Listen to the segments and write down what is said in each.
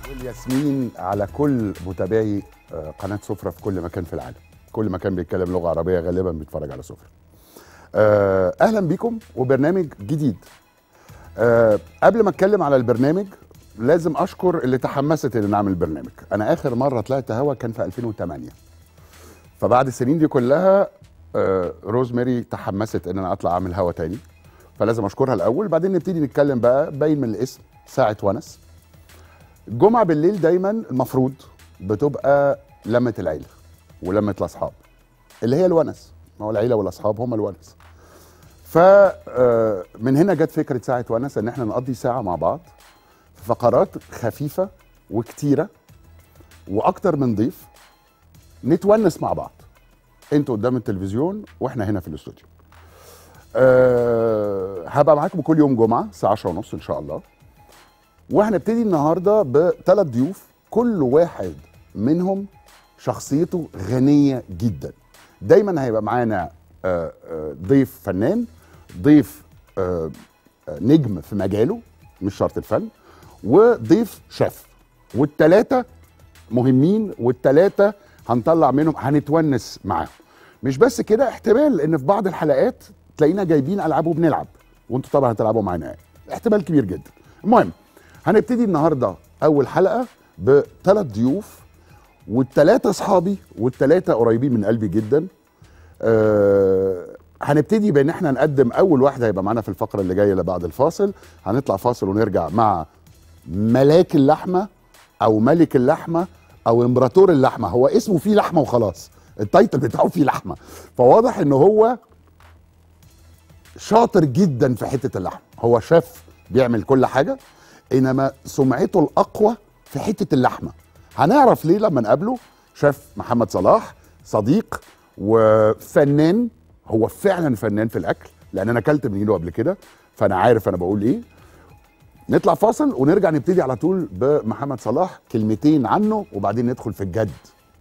والياسمين على كل متابعي آه، قناه سفره في كل مكان في العالم كل مكان بيتكلم لغه عربيه غالبا بيتفرج على سفره آه، اهلا بيكم وبرنامج جديد آه، قبل ما اتكلم على البرنامج لازم اشكر اللي تحمست ان نعمل برنامج انا اخر مره طلعت هوا كان في 2008 فبعد السنين دي كلها آه، روزماري تحمست ان انا اطلع اعمل هوا تاني فلازم اشكرها الاول بعدين نبتدي نتكلم بقى باين من الاسم ساعه ونس الجمعه بالليل دايما المفروض بتبقى لمه العيله ولمه الاصحاب اللي هي الونس ما هو العيله والاصحاب هم الونس فمن هنا جت فكره ساعه ونس ان احنا نقضي ساعه مع بعض في فقرات خفيفه وكتيره واكتر من ضيف نتونس مع بعض انتوا قدام التلفزيون واحنا هنا في الاستوديو أه هبقى معاكم كل يوم جمعه الساعه 10 ونص ان شاء الله وهنبتدي النهارده بثلاث ضيوف كل واحد منهم شخصيته غنيه جدا دايما هيبقى معانا آه، آه، ضيف فنان ضيف آه، آه، نجم في مجاله مش شرط الفن وضيف شيف والتلاتة مهمين والتلاتة هنطلع منهم هنتونس معاهم مش بس كده احتمال ان في بعض الحلقات تلاقينا جايبين العاب وبنلعب وانتوا طبعا هتلعبوا معانا يعني. احتمال كبير جدا المهم هنبتدي النهارده اول حلقه بثلاث ضيوف والثلاثه اصحابي والثلاثه قريبين من قلبي جدا أه هنبتدي بان احنا نقدم اول واحد هيبقى معانا في الفقره اللي جايه اللي بعد الفاصل هنطلع فاصل ونرجع مع ملاك اللحمه او ملك اللحمه او امبراطور اللحمه هو اسمه فيه لحمه وخلاص التايتل بتاعه فيه لحمه فواضح ان هو شاطر جدا في حته اللحم هو شيف بيعمل كل حاجه انما سمعته الاقوى في حته اللحمه هنعرف ليه لما نقابله شيف محمد صلاح صديق وفنان هو فعلا فنان في الاكل لان انا اكلت من ايده قبل كده فانا عارف انا بقول ايه نطلع فاصل ونرجع نبتدي على طول بمحمد صلاح كلمتين عنه وبعدين ندخل في الجد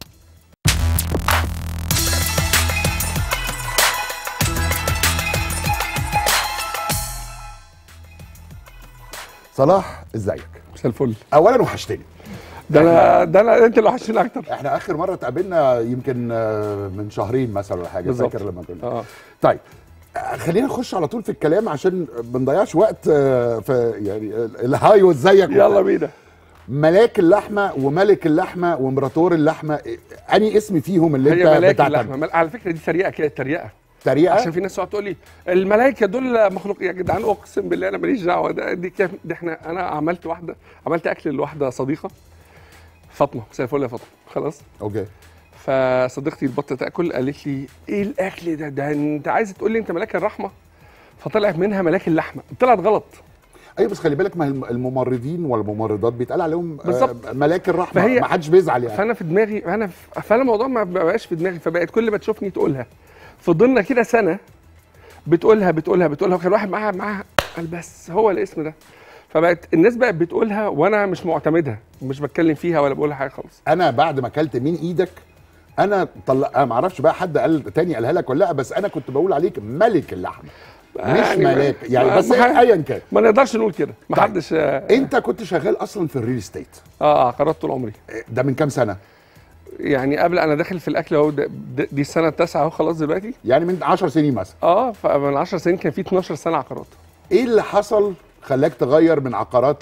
صلاح ازيك مساء الفل اولا وحشتني ده انا ده انا انت اللي وحشتني اكتر احنا اخر مره اتقابلنا يمكن آه، من شهرين مثلا ولا حاجه بالظبط. فاكر لما كنا اه طيب آه، خلينا نخش على طول في الكلام عشان ما نضيعش وقت آه، في يعني ال- الهاي وازيك يلا بينا ملاك اللحمه وملك اللحمه وامبراطور اللحمه إيه- انهي اسم فيهم اللي هي انت ملاك بتعتمد اللحمه مل- على فكره دي تريقه كده تريقه تريقه عشان في ناس تقعد تقول لي الملائكه دول مخلوق يا جدعان اقسم بالله انا ماليش دعوه ده دي كيف دي احنا انا عملت واحده عملت اكل لواحده صديقه فاطمه مساء الفل يا فاطمه خلاص اوكي فصديقتي البطه تاكل قالت لي ايه الاكل ده ده انت عايزه تقول لي انت ملاك الرحمه فطلعت منها ملاك اللحمه طلعت غلط ايوه بس خلي بالك ما الم- الممرضين والممرضات بيتقال عليهم آه، بالظبط. ملاك الرحمه فهي- ما حدش بيزعل يعني فانا في دماغي انا في فانا الموضوع ما بقاش في دماغي فبقت كل ما تشوفني تقولها فضلنا كده سنه بتقولها بتقولها بتقولها وكان واحد معاها معاها قال بس هو الاسم ده فبقت الناس بقت بتقولها وانا مش معتمدها مش بتكلم فيها ولا بقولها حاجه خالص انا بعد ما اكلت من ايدك انا طلع انا ما اعرفش بقى حد قال تاني قالها لك ولا لا بس انا كنت بقول عليك ملك اللحمه مش يعني ما- ملاك يعني ما- بس ما- ايا كان ما نقدرش نقول كده ما طيب. حدش اه انت كنت شغال اصلا في الريل استيت آه، عقارات طول عمري ده من كام سنه يعني قبل انا داخل في الاكل اهو ده- ده- دي السنه التاسعه اهو خلاص دلوقتي يعني من 10 سنين مثلا اه فمن 10 سنين كان في 12 سنه عقارات ايه اللي حصل خلاك تغير من عقارات ل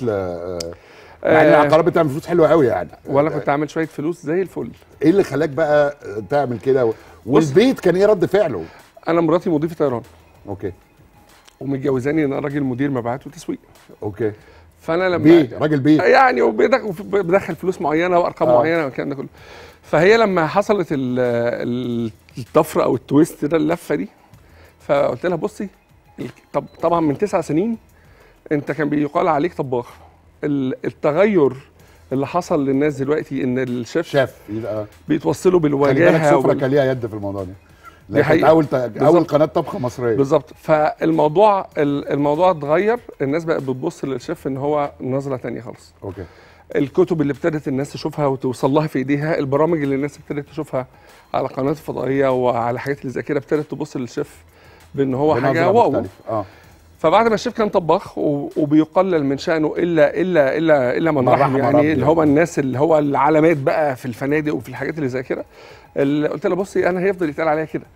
مع ان آه. العقارات بتعمل فلوس حلوه قوي يعني وانا كنت عامل شويه فلوس زي الفل ايه اللي خلاك بقى تعمل كده و- والبيت كان ايه رد فعله انا مراتي مضيفه طيران اوكي ومتجوزاني ان انا راجل مدير مبيعات وتسويق اوكي فانا لما بيه راجل بيه يعني وبيدخل بدخل فلوس معينه وارقام آه. آه. معينه والكلام ده كله فهي لما حصلت ال- ال- الطفره او التويست ده اللفه دي فقلت لها بصي ال- طب طبعا من تسع سنين انت كان بيقال عليك طباخ ال- التغير اللي حصل للناس دلوقتي ان الشيف شاف يبقى بيتوصلوا خلي بالك بالوجاهه سفرة وبال... كان ليها يد في الموضوع ده دي دي حقيقة. اول ت- اول بالظبط. قناه طبخه مصريه بالظبط فالموضوع ال- الموضوع اتغير الناس بقت بتبص للشيف ان هو نظره تانية خالص اوكي الكتب اللي ابتدت الناس تشوفها وتوصل لها في ايديها البرامج اللي الناس ابتدت تشوفها على قناه الفضائيه وعلى حاجات اللي زي كده ابتدت تبص للشيف بان هو بنظرة حاجه واو مختلفة. اه فبعد ما الشيف كان طباخ و- وبيقلل من شأنه الا الا الا الا من من رحم رحم يعني ربي. اللي هو الناس اللي هو العلامات بقى في الفنادق وفي الحاجات اللي زي كده اللي قلت لها بصي انا هيفضل يتقال عليا كده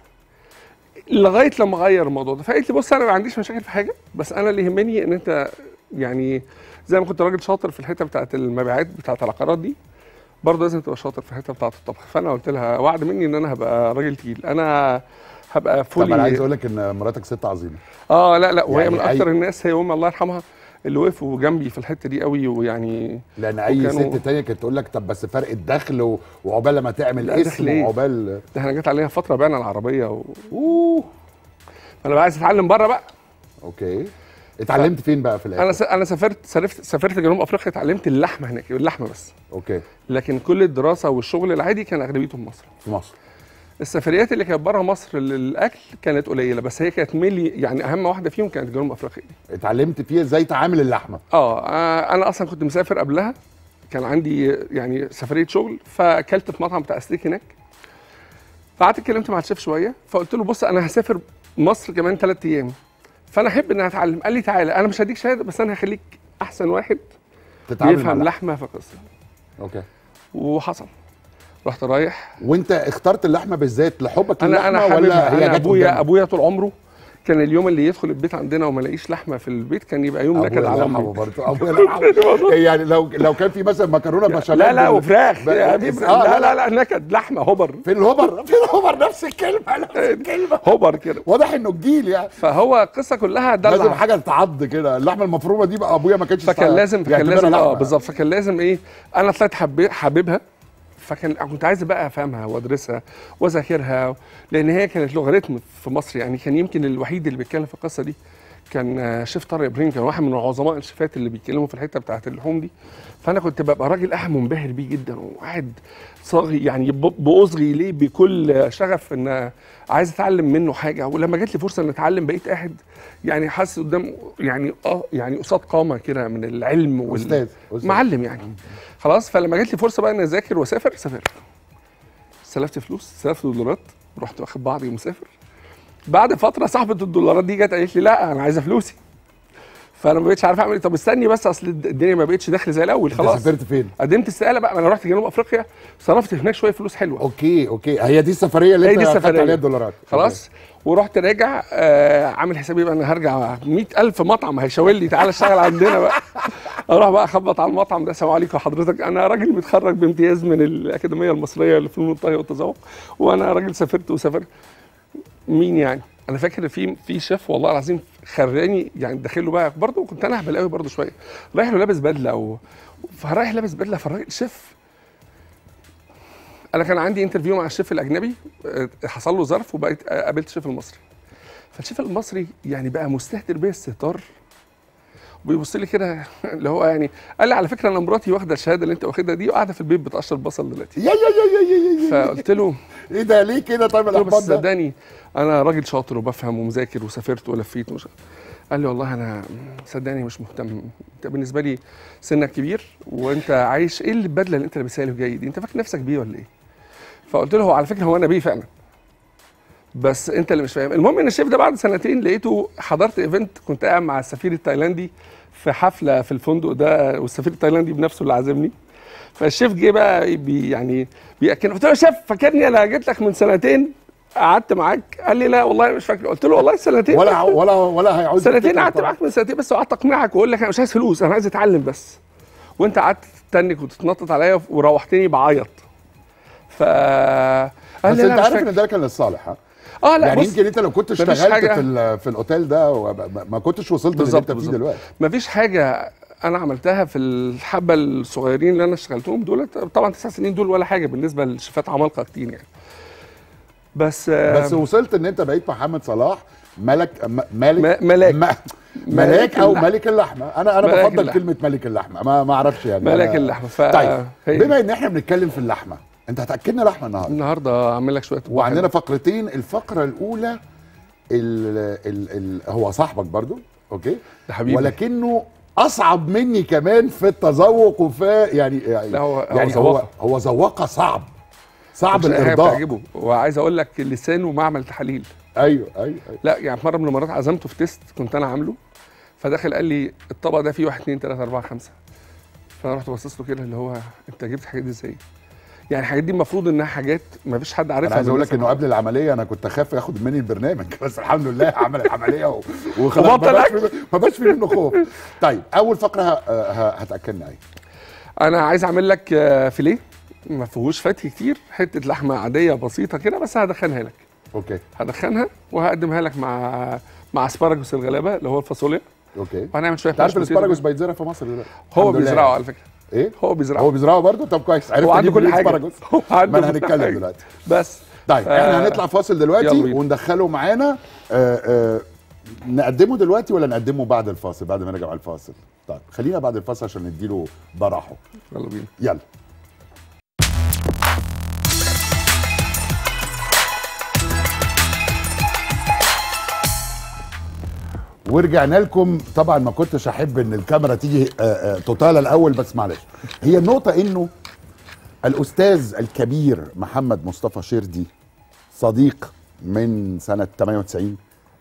لغايه لما غير الموضوع ده فقالت لي بص انا ما عنديش مشاكل في حاجه بس انا اللي يهمني ان انت يعني زي ما كنت راجل شاطر في الحته بتاعت المبيعات بتاعت العقارات دي برضه لازم تبقى شاطر في الحته بتاعت الطبخ فانا قلت لها وعد مني ان انا هبقى راجل تقيل انا هبقى طب انا عايز فولي اقول لك ان مراتك ست عظيمه اه لا لا وهي يعني من أي- اكتر الناس هي امي الله يرحمها اللي وقفوا جنبي في الحته دي قوي ويعني لان اي وكانوا- ست تانية كانت تقول لك طب بس فرق الدخل و- وعقبال لما تعمل لا، اسم دخل إيه؟ وعقبال ده احنا جت علينا فتره بعنا العربيه و... اوه انا بقى عايز اتعلم بره بقى اوكي اتعلمت فين بقى في الاخر انا س... انا سافرت سافرت سافرت جنوب افريقيا اتعلمت اللحمه هناك اللحمه بس اوكي لكن كل الدراسه والشغل العادي كان اغلبيته في مصر في مصر السفريات اللي كانت بره مصر للاكل كانت قليله بس هي كانت ميلي يعني اهم واحده فيهم كانت جنوب افريقيا دي اتعلمت فيها ازاي تعامل اللحمه اه آه، انا اصلا كنت مسافر قبلها كان عندي يعني سفريه شغل فاكلت في مطعم بتاع ستيك هناك فقعدت اتكلمت مع الشيف شويه فقلت له بص انا هسافر مصر كمان ثلاث ايام فانا احب ان أنا اتعلم قال لي تعالى انا مش هديك شهاده بس انا هخليك احسن واحد تتعامل مع بيفهم اللحمة. لحمه في القصه اوكي وحصل رحت رايح وانت اخترت اللحمه بالذات لحبك انا انا للحمه ولا حاببها هي انا جت ابويا قدامك؟ ابويا طول عمره كان اليوم اللي يدخل البيت عندنا وما لاقيش لحمه في البيت كان يبقى يوم نكد ابويا على الله امي يرحمه برضه ابويا الله يرحمه يعني لو لو كان في مثلا مكرونه بشاميل لا لا بال- وفراخ ب- يا حبيبي آه، لا لا لا نكد لحمه هبر فين الهبر فين الهبر نفس الكلمه نفس الكلمه هبر كده واضح انه الجيل يعني فهو القصه كلها لازم دلع حاجه تعض كده اللحمه المفرومه دي بقى ابويا ما كانش فكان لازم فكان يعتبرها لازم اه لحمة. بالظبط فكان لازم ايه انا طلعت حبي حاببها فكان كنت عايز بقى افهمها وادرسها واذاكرها لان هي كانت لوغاريتم في مصر يعني كان يمكن الوحيد اللي بيتكلم في القصه دي كان آه، شيف طارق ابراهيم كان واحد من عظماء الشيفات اللي بيتكلموا في الحته بتاعت اللحوم دي فانا كنت ببقى راجل قاعد منبهر بيه جدا وقاعد صاغي يعني ب- باصغي ليه بكل شغف ان عايز اتعلم منه حاجه ولما جات لي فرصه ان اتعلم بقيت قاعد يعني حاسس قدام يعني اه يعني قصاد قامه كده من العلم وال... استاذ أستاذ. معلم يعني خلاص فلما جات لي فرصه بقى اني اذاكر واسافر سافرت استلفت فلوس استلفت دولارات رحت واخد بعضي ومسافر بعد فتره صاحبه الدولارات دي جت قالت لي لا انا عايزه فلوسي فانا ما بقتش عارف اعمل ايه طب استني بس اصل الدنيا ما بقتش داخل زي الاول انت خلاص سافرت فين؟ قدمت استقاله بقى ما انا رحت جنوب افريقيا صرفت هناك شويه فلوس حلوه اوكي اوكي هي دي السفريه اللي هي انت دي خدت السفرية. عليها الدولارات خلاص ورحت راجع آه عامل حسابي بقى انا هرجع 100000 مطعم هيشاور لي تعالى اشتغل عندنا بقى اروح بقى اخبط على المطعم ده السلام عليكم حضرتك انا راجل متخرج بامتياز من الاكاديميه المصريه للفنون الطهي والتذوق وانا راجل سافرت وسافرت مين يعني انا فاكر في في شيف والله العظيم خراني يعني داخل له بقى برضه كنت انا اهبل قوي برضه شويه رايح له لابس بدله و... فرايح لابس بدله فالراجل شيف انا كان عندي انترفيو مع الشيف الاجنبي آه، حصل له ظرف وبقيت آه، قابلت الشيف المصري فالشيف المصري يعني بقى مستهتر بيا استهتار وبيبص لي كده اللي هو يعني قال لي على فكره انا مراتي واخده الشهاده اللي انت واخدها دي وقاعده في البيت بتقشر بصل دلوقتي يا يا يا يا يا يا فقلت له ايه ده ليه كده طيب قلت له الاحباط بس ده؟ صدقني انا راجل شاطر وبفهم ومذاكر وسافرت ولفيت ومش قال لي والله انا صدقني مش مهتم انت بالنسبه لي سنك كبير وانت عايش ايه البدله اللي انت لابسها لي جاي دي انت فاكر نفسك بيه ولا ايه فقلت له هو على فكره هو انا بيه فعلا بس انت اللي مش فاهم المهم ان الشيف ده بعد سنتين لقيته حضرت ايفنت كنت قاعد مع السفير التايلاندي في حفله في الفندق ده والسفير التايلاندي بنفسه اللي عازمني فالشيف جه بقى بي يعني بياكل قلت له يا شيف فاكرني انا جيت لك من سنتين قعدت معاك قال لي لا والله مش فاكر قلت له والله سنتين ولا ولا ولا هيعوز سنتين يفتكر قعدت طبعاً. معاك من سنتين بس قعدت اقنعك واقول لك انا مش عايز فلوس انا عايز اتعلم بس وانت قعدت تتنك وتتنطط عليا وروحتني بعيط ف قال بس لي انت لا مش عارف فاكر ان ده كان للصالح ها اه لا يعني بص يمكن انت لو كنت مفيش اشتغلت حاجة- في ال- في الاوتيل ده وما- ما كنتش وصلت للي بالظبط، انت فيه بالظبط. دلوقتي مفيش حاجه انا عملتها في الحبه الصغيرين اللي انا اشتغلتهم دول طبعا تسع سنين دول ولا حاجه بالنسبه لشيفات عمالقه كتير يعني بس بس وصلت ان انت بقيت محمد صلاح ملك م- مالك م- ملاك. م- ملاك او اللحمة. ملك اللحمه انا انا ملاك بفضل اللحمة. كلمه ملك اللحمه ما ما اعرفش يعني ملاك أنا- اللحمه ف طيب هي- بما ان احنا بنتكلم في اللحمه انت هتاكلنا لحمه النهارده النهارده اعمل لك شويه طبخ وعندنا فقرتين الفقره الاولى ال ال ال هو صاحبك برضو اوكي يا حبيبي ولكنه اصعب مني كمان في التذوق وفي يعني لا هو هو يعني هو ذواقة. هو ذواقه صعب صعب مش أي حاجة الارضاء بتعجبه وعايز اقول لك لسانه معمل تحاليل ايوه ايوه ايوه لا يعني في مره من المرات عزمته في تيست كنت انا عامله فداخل قال لي الطبق ده فيه 1 2 3 4 5 فانا رحت باصص له كده اللي هو انت جبت الحاجات دي ازاي؟ يعني الحاجات دي المفروض انها حاجات ما فيش حد عارفها انا عايز اقول لك بالناس انه قبل العمليه انا كنت اخاف ياخد مني البرنامج بس الحمد لله عمل العمليه و... وخلاص ما وبطل بقاش في- ما بقاش في منه خوف طيب اول فقره ه... ه... هتاكلنا ايه انا عايز اعمل لك آه، فيليه ما فيهوش فتي كتير حته لحمه عاديه بسيطه كده بس هدخنها لك اوكي هدخنها وهقدمها لك مع مع اسبارجوس الغلابه اللي هو الفاصوليا اوكي وهنعمل شويه انت عارف ماشي الاسبراجوس بوتيتو. بيتزرع في مصر دلوقتي هو الحمد لله. بيزرعه على فكره ايه هو بيزرعه هو بيزرعه برضه طب كويس عرفت هو عنده أجيب كل منين حاجه اسبراجوس هو عنده ما انا كل هنتكلم حاجة. دلوقتي بس طيب آه، احنا هنطلع فاصل يلا دلوقتي بينا. وندخله معانا آه آه نقدمه دلوقتي ولا نقدمه بعد الفاصل بعد ما نرجع على الفاصل طيب خلينا بعد الفاصل عشان نديله براحه يلا بينا يلا ورجعنا لكم طبعا ما كنتش احب ان الكاميرا تيجي آه، آه، تطال الاول بس معلش هي النقطه انه الاستاذ الكبير محمد مصطفى شردي صديق من سنه 98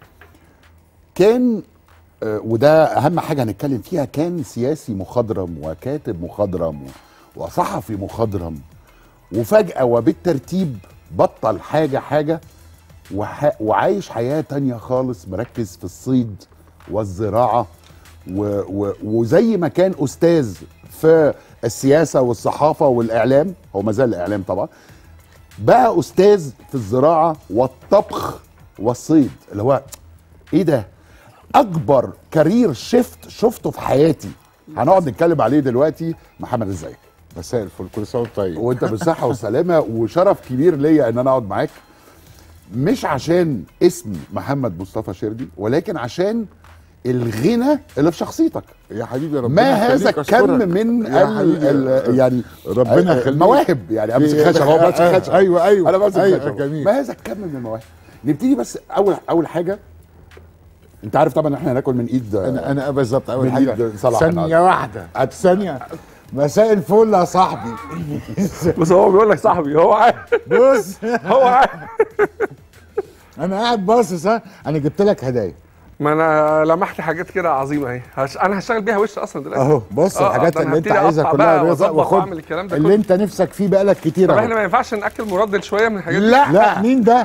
كان آه، وده اهم حاجه هنتكلم فيها كان سياسي مخضرم وكاتب مخضرم و- وصحفي مخضرم وفجاه وبالترتيب بطل حاجه حاجه وح... وعايش حياه تانية خالص مركز في الصيد والزراعه و... و... وزي ما كان استاذ في السياسه والصحافه والاعلام هو ما زال الاعلام طبعا بقى استاذ في الزراعه والطبخ والصيد اللي هو ايه ده اكبر كارير شيفت شفته في حياتي هنقعد نتكلم عليه دلوقتي محمد ازيك مساء الفل كل سنه وانت طيب وانت بالصحه والسلامه وشرف كبير ليا ان انا اقعد معاك مش عشان اسم محمد مصطفى شردي ولكن عشان الغنى اللي في شخصيتك يا حبيبي ربنا ما هذا يخليك، الكم أشكرك. من يا ال حبيبي، ال يعني ربنا يخليك. المواهب يعني امسك في- خشب هو ماسك آه، خشب ايوه ايوه انا ماسك أيوة، خشب جميل ما هذا الكم من المواهب نبتدي بس اول اول حاجه انت عارف طبعا احنا هناكل من ايد انا انا بالظبط اول من حاجه إيد صلاح ثانيه النهاردة. واحده ثانيه مساء الفل يا صاحبي بس هو بيقول لك صاحبي هو عارف بص هو عارف انا قاعد باصص ها، انا جبت لك هدايا ما انا لمحت حاجات كده عظيمه اهي هش... انا هشتغل بيها وش اصلا دلوقتي اهو بص آه، آه، الحاجات ده أنا اللي انت هبتدي عايزها أقطع كلها بقى رزق وأظبط وخد وأعمل الكلام ده اللي كله. انت نفسك فيه بقالك كتير طب اهو احنا ما ينفعش ناكل مردل شويه من الحاجات دي لا لا مين ده؟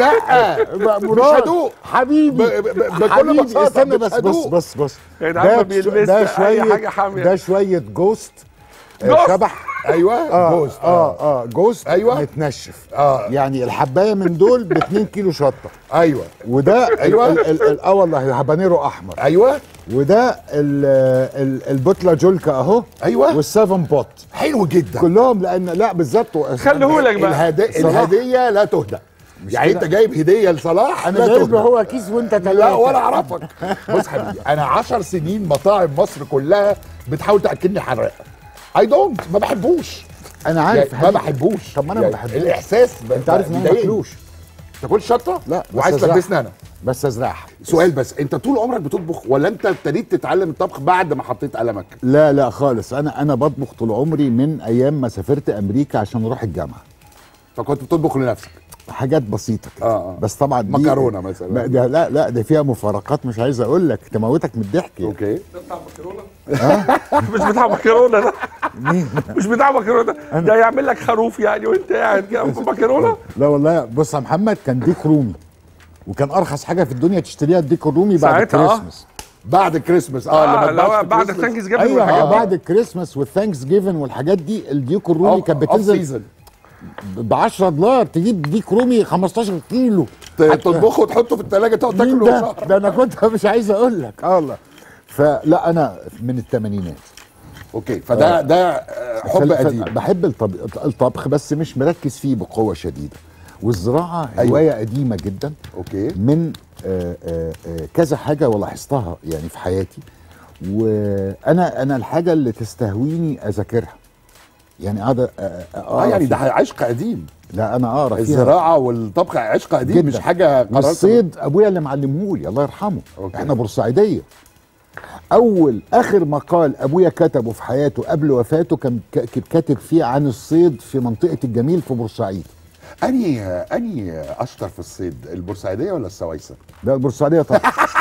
لا بقى مش مراد هدوق. حبيبي ب- ب- بكل حبيبي بساطة استنى مش بس بص هدوق. بص بص يا جدعان ما ده بيلبسش ده أي شويه حاجة حامية. ده شويه جوست آه، جوست. شبح ايوه اه جوز اه اه جوست أيوة. متنشف اه يعني الحبايه من دول ب 2 كيلو شطه ايوه وده ال- أيوة. ال- ال- ال- اه والله هبانيرو احمر ايوه وده ال- ال- البوتلا جولكا اهو ايوه والسيفن بوت حلو جدا كلهم لان لا بالظبط خليهولك بقى الهدي... صلاح. الهديه لا تهدى يعني كده. انت جايب هديه لصلاح انا لا جايب تهدى. له هو كيس وانت لا ثلاثه ولا اعرفك بص حبيبي انا 10 سنين مطاعم مصر كلها بتحاول تاكلني حراق اي دونت ما بحبوش انا يعني عارف ما حبيبي. بحبوش طب ما انا ما يعني بحبوش. الاحساس ب- انت عارف ان انا ما بيضايقني. باكلوش تاكلش شطه لا بس وعايز أزرعها. تلبسني انا بس ازرعها سؤال بس انت طول عمرك بتطبخ ولا انت ابتديت تتعلم الطبخ بعد ما حطيت قلمك لا لا خالص انا انا بطبخ طول عمري من ايام ما سافرت امريكا عشان اروح الجامعه فكنت بتطبخ لنفسك حاجات بسيطه كده آه، آه. بس طبعا دي مكرونة مثلاً. ما- ده لا لا ده فيها مفارقات مش عايز اقول لك تموتك من الضحك يعني. اوكي ده بتاع مكرونه مش بتاع مكرونه ده مش بتاع مكرونه ده ده يعمل لك خروف يعني وانت قاعد جنب مكرونه لا والله بص يا محمد كان ديك رومي وكان ارخص حاجه في الدنيا تشتريها الديك الرومي بعد ساعتها، آه. الكريسماس بعد الكريسماس اه, اه لما اللي هو اتباعت في بعد الكريسماس. الثانكس جيفن ايوه والحاجات آه دي. بعد الكريسماس والثانكس جيفن والحاجات دي الديك الرومي Off- كانت off بتنزل season. ب 10 دولار تجيب ديك رومي 15 كيلو ت- تطبخه وتحطه في الثلاجه تقعد مين تاكله ده؟ شهر. ده انا كنت مش عايز اقول لك اه والله فلا انا من الثمانينات اوكي فده ده آه، حب فال- فال- قديم بحب الطب- الطبخ بس مش مركز فيه بقوه شديده والزراعه أيوة. هوايه قديمه جدا اوكي من آه، آه، آه، كذا حاجه ولاحظتها يعني في حياتي وانا انا الحاجه اللي تستهويني اذاكرها يعني قاعد آه، آه، اه أقرأ يعني فيها. ده عشق قديم لا انا اقرا فيها الزراعه والطبخ عشق قديم جداً. مش حاجه قررت والصيد ابويا اللي معلمهولي الله يرحمه أوكي. احنا بورسعيديه اول اخر مقال ابويا كتبه في حياته قبل وفاته كان ك- كان كاتب فيه عن الصيد في منطقه الجميل في بورسعيد انهي انهي اشطر في الصيد البورسعيديه ولا السويسه ده البورسعيديه طبعا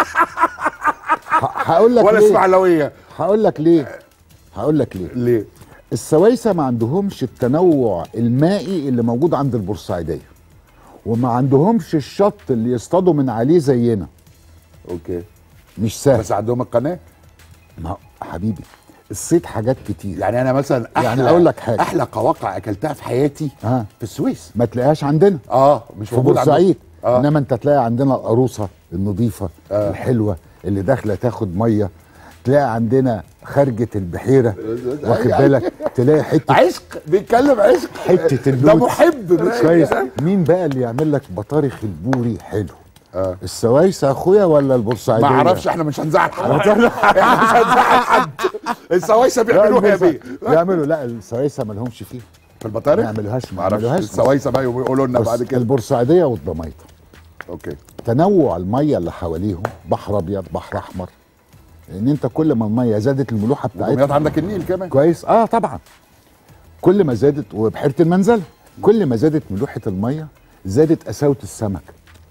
ه- هقول لك ولا ليه الاسماعيلويه هقول لك ليه هقول لك ليه ليه السويسه ما عندهمش التنوع المائي اللي موجود عند البورسعيديه وما عندهمش الشط اللي يصطادوا من عليه زينا اوكي مش سهل بس عندهم القناه ما هو- حبيبي الصيد حاجات كتير يعني انا مثلا احلى يعني أقول لك حاجة. احلى قواقع اكلتها في حياتي ها في السويس ما تلاقيهاش عندنا اه مش في موجود عندهم. بورسعيد آه. انما انت تلاقي عندنا القروصه النظيفه آه. الحلوه اللي داخله تاخد ميه تلاقي عندنا خرجه البحيره واخد أي- أي. بالك تلاقي حته عشق بيتكلم عشق حته ده اللوت محب مش كويس مين بقى اللي يعمل لك بطارخ البوري حلو آه. السوايس اخويا ولا البورسعيديه ما اعرفش احنا مش هنزعل حد احنا مش هنزعل حد السويسه لا بيعملوها يا بيه البورسع- بيعملوا لا السوايسه ما لهمش فيه في البطارخ ما يعملوهاش ما ما اعرفش يعملوهاش السويسه بقى يقولوا لنا بص، بعد كده البورسعيديه والضميطه اوكي تنوع الميه اللي حواليهم بحر ابيض بحر احمر لان انت كل ما الميه زادت الملوحه دمياط بتاعتها عندك النيل كمان كويس اه طبعا كل ما زادت وبحيره المنزل كل ما زادت ملوحه الميه زادت قساوه السمك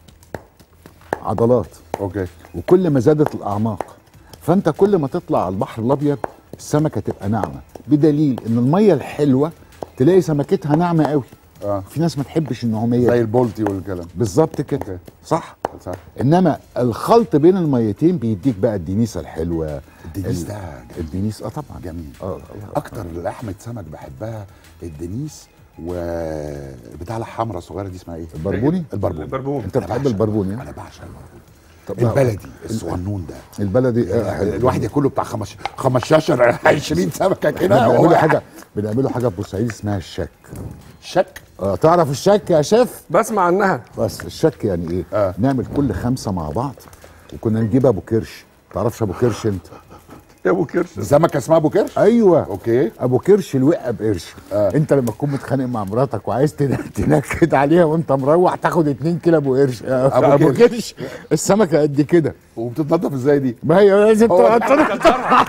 عضلات اوكي وكل ما زادت الاعماق فانت كل ما تطلع على البحر الابيض السمكه تبقى ناعمه بدليل ان الميه الحلوه تلاقي سمكتها ناعمه قوي اه في ناس ما تحبش النعوميه زي دي. البولتي والكلام بالظبط كده أوكي. صح صح انما الخلط بين الميتين بيديك بقى الدنيسه الحلوه الدنيس ال- ده جميل. الدنيس اه طبعا جميل اه اكتر لحمه سمك بحبها الدنيس وبتاع الحمرا الصغيره دي اسمها ايه البربوني البربون البربون. انت أنا بتحب بعشق- البربوني ها؟ انا بعشق البربون طب البلدي الصغنون ده البلدي آه حلو. الواحد ياكله بتاع 15 15 20 سمكه احنا كده بنعملوا هو حاجه بنعملوا حاجه في بورسعيد اسمها الشك شك اه تعرف الشك يا شيف بسمع عنها بس الشك يعني ايه آه. نعمل كل خمسه مع بعض وكنا نجيب ابو كرش تعرفش ابو كرش انت يا ابو كرش سمكه اسمها ابو كرش ايوه اوكي ابو كرش الوقه بقرش آه. انت لما تكون متخانق مع مراتك وعايز تن- تنكد عليها وانت مروح تاخد 2 كيلو ابو قرش آه، أبو ابو كرش. كرش السمكه قد كده وبتتنضف ازاي دي؟ ما هي لازم هو تقعد انت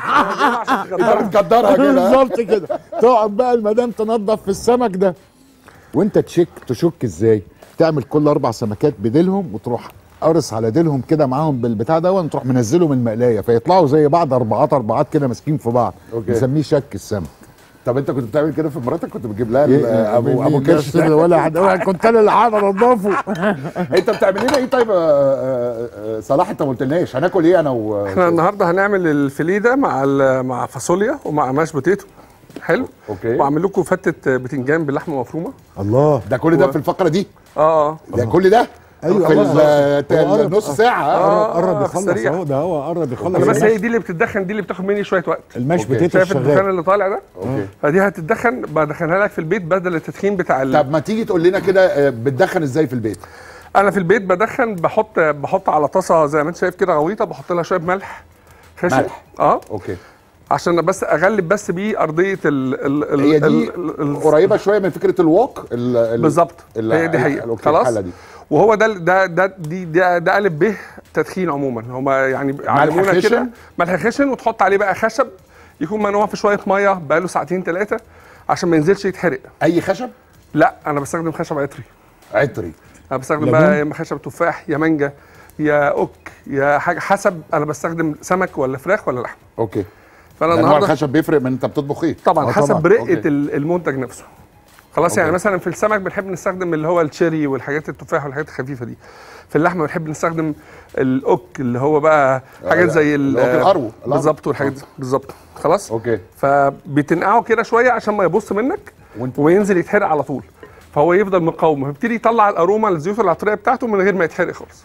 بتقدرها كده بالظبط كده تقعد بقى المدام تنظف في السمك ده وانت تشك تشك ازاي تعمل كل اربع سمكات بديلهم وتروح قرص على ديلهم كده معاهم بالبتاع ده وتروح منزلهم المقلايه فيطلعوا زي بعض اربعات اربعات كده ماسكين في بعض أوكي. نسميه شك السمك طب انت كنت بتعمل كده في مراتك كنت بتجيب لها ال- إيه، ابو مين- ابو مين كرش ده؟ ولا حد ولا كنت انا اللي قاعد انضفه انت بتعمل لنا ايه طيب آه، آه، آه، صلاح انت ما قلتلناش هناكل ايه انا و احنا النهارده هنعمل الفيليه ده مع ال- مع فاصوليا ومع ماش بوتيتو حلو اوكي. واعمل لكم فتة بتنجان باللحمه مفرومه الله ده كل ده في الفقره دي اه ده كل ده أيوة، في الله. ال- هو قرب. النص ساعه آه. آه. قرب في يخلص السريع. اهو ده هو قرب يخلص انا بس الماش- هي دي اللي بتتدخن دي اللي بتاخد مني شويه وقت الماش أوكي. بوتيتو شايف الدخان شغال اللي طالع ده اوكي فدي هتتدخن بدخنها لك في البيت بدل التدخين بتاع ال... طب ما تيجي تقول لنا كده آه، بتدخن ازاي في البيت انا في البيت بدخن بحط بحط على طاسه زي ما انت شايف كده غويطه بحط لها شويه ملح خشن ملح. اه اوكي عشان بس اغلب بس بيه ارضيه ال ال ال هي دي ال- ال- ال- قريبه شويه من فكره الوok ال- ال- بالظبط ال- هي دي حقيقه أوكي، خلاص الحلة دي وهو ده ده ده دي ده, ده الف ب تدخين عموما هما يعني علمونا خشن؟ كده ملح خشن وتحط عليه بقى خشب يكون منوع في شويه ميه بقاله ساعتين ثلاثه عشان ما ينزلش يتحرق اي خشب لا انا بستخدم خشب عطري عطري انا بستخدم ليمون؟ بقى يا اما خشب تفاح يا مانجا يا اوك يا حاجه حسب انا بستخدم سمك ولا فراخ ولا لحم اوكي فانا لان هو النهارده الخشب بيفرق من انت بتطبخ ايه طبعا آه حسب طبعاً. رقه أوكي. ال- المنتج نفسه خلاص أوكي. يعني مثلا في السمك بنحب نستخدم اللي هو التشيري والحاجات التفاح والحاجات الخفيفه دي في اللحمه بنحب نستخدم الاوك اللي هو بقى حاجات لا، زي ال- الأوك الأرو، الأرو. بالظبط والحاجات دي بالظبط خلاص اوكي فبتنقعه كده شويه عشان ما يبص منك وانت وينزل يتحرق على طول فهو يفضل مقاوم ويبتدي يطلع الاروما الزيوت العطريه بتاعته من غير ما يتحرق خالص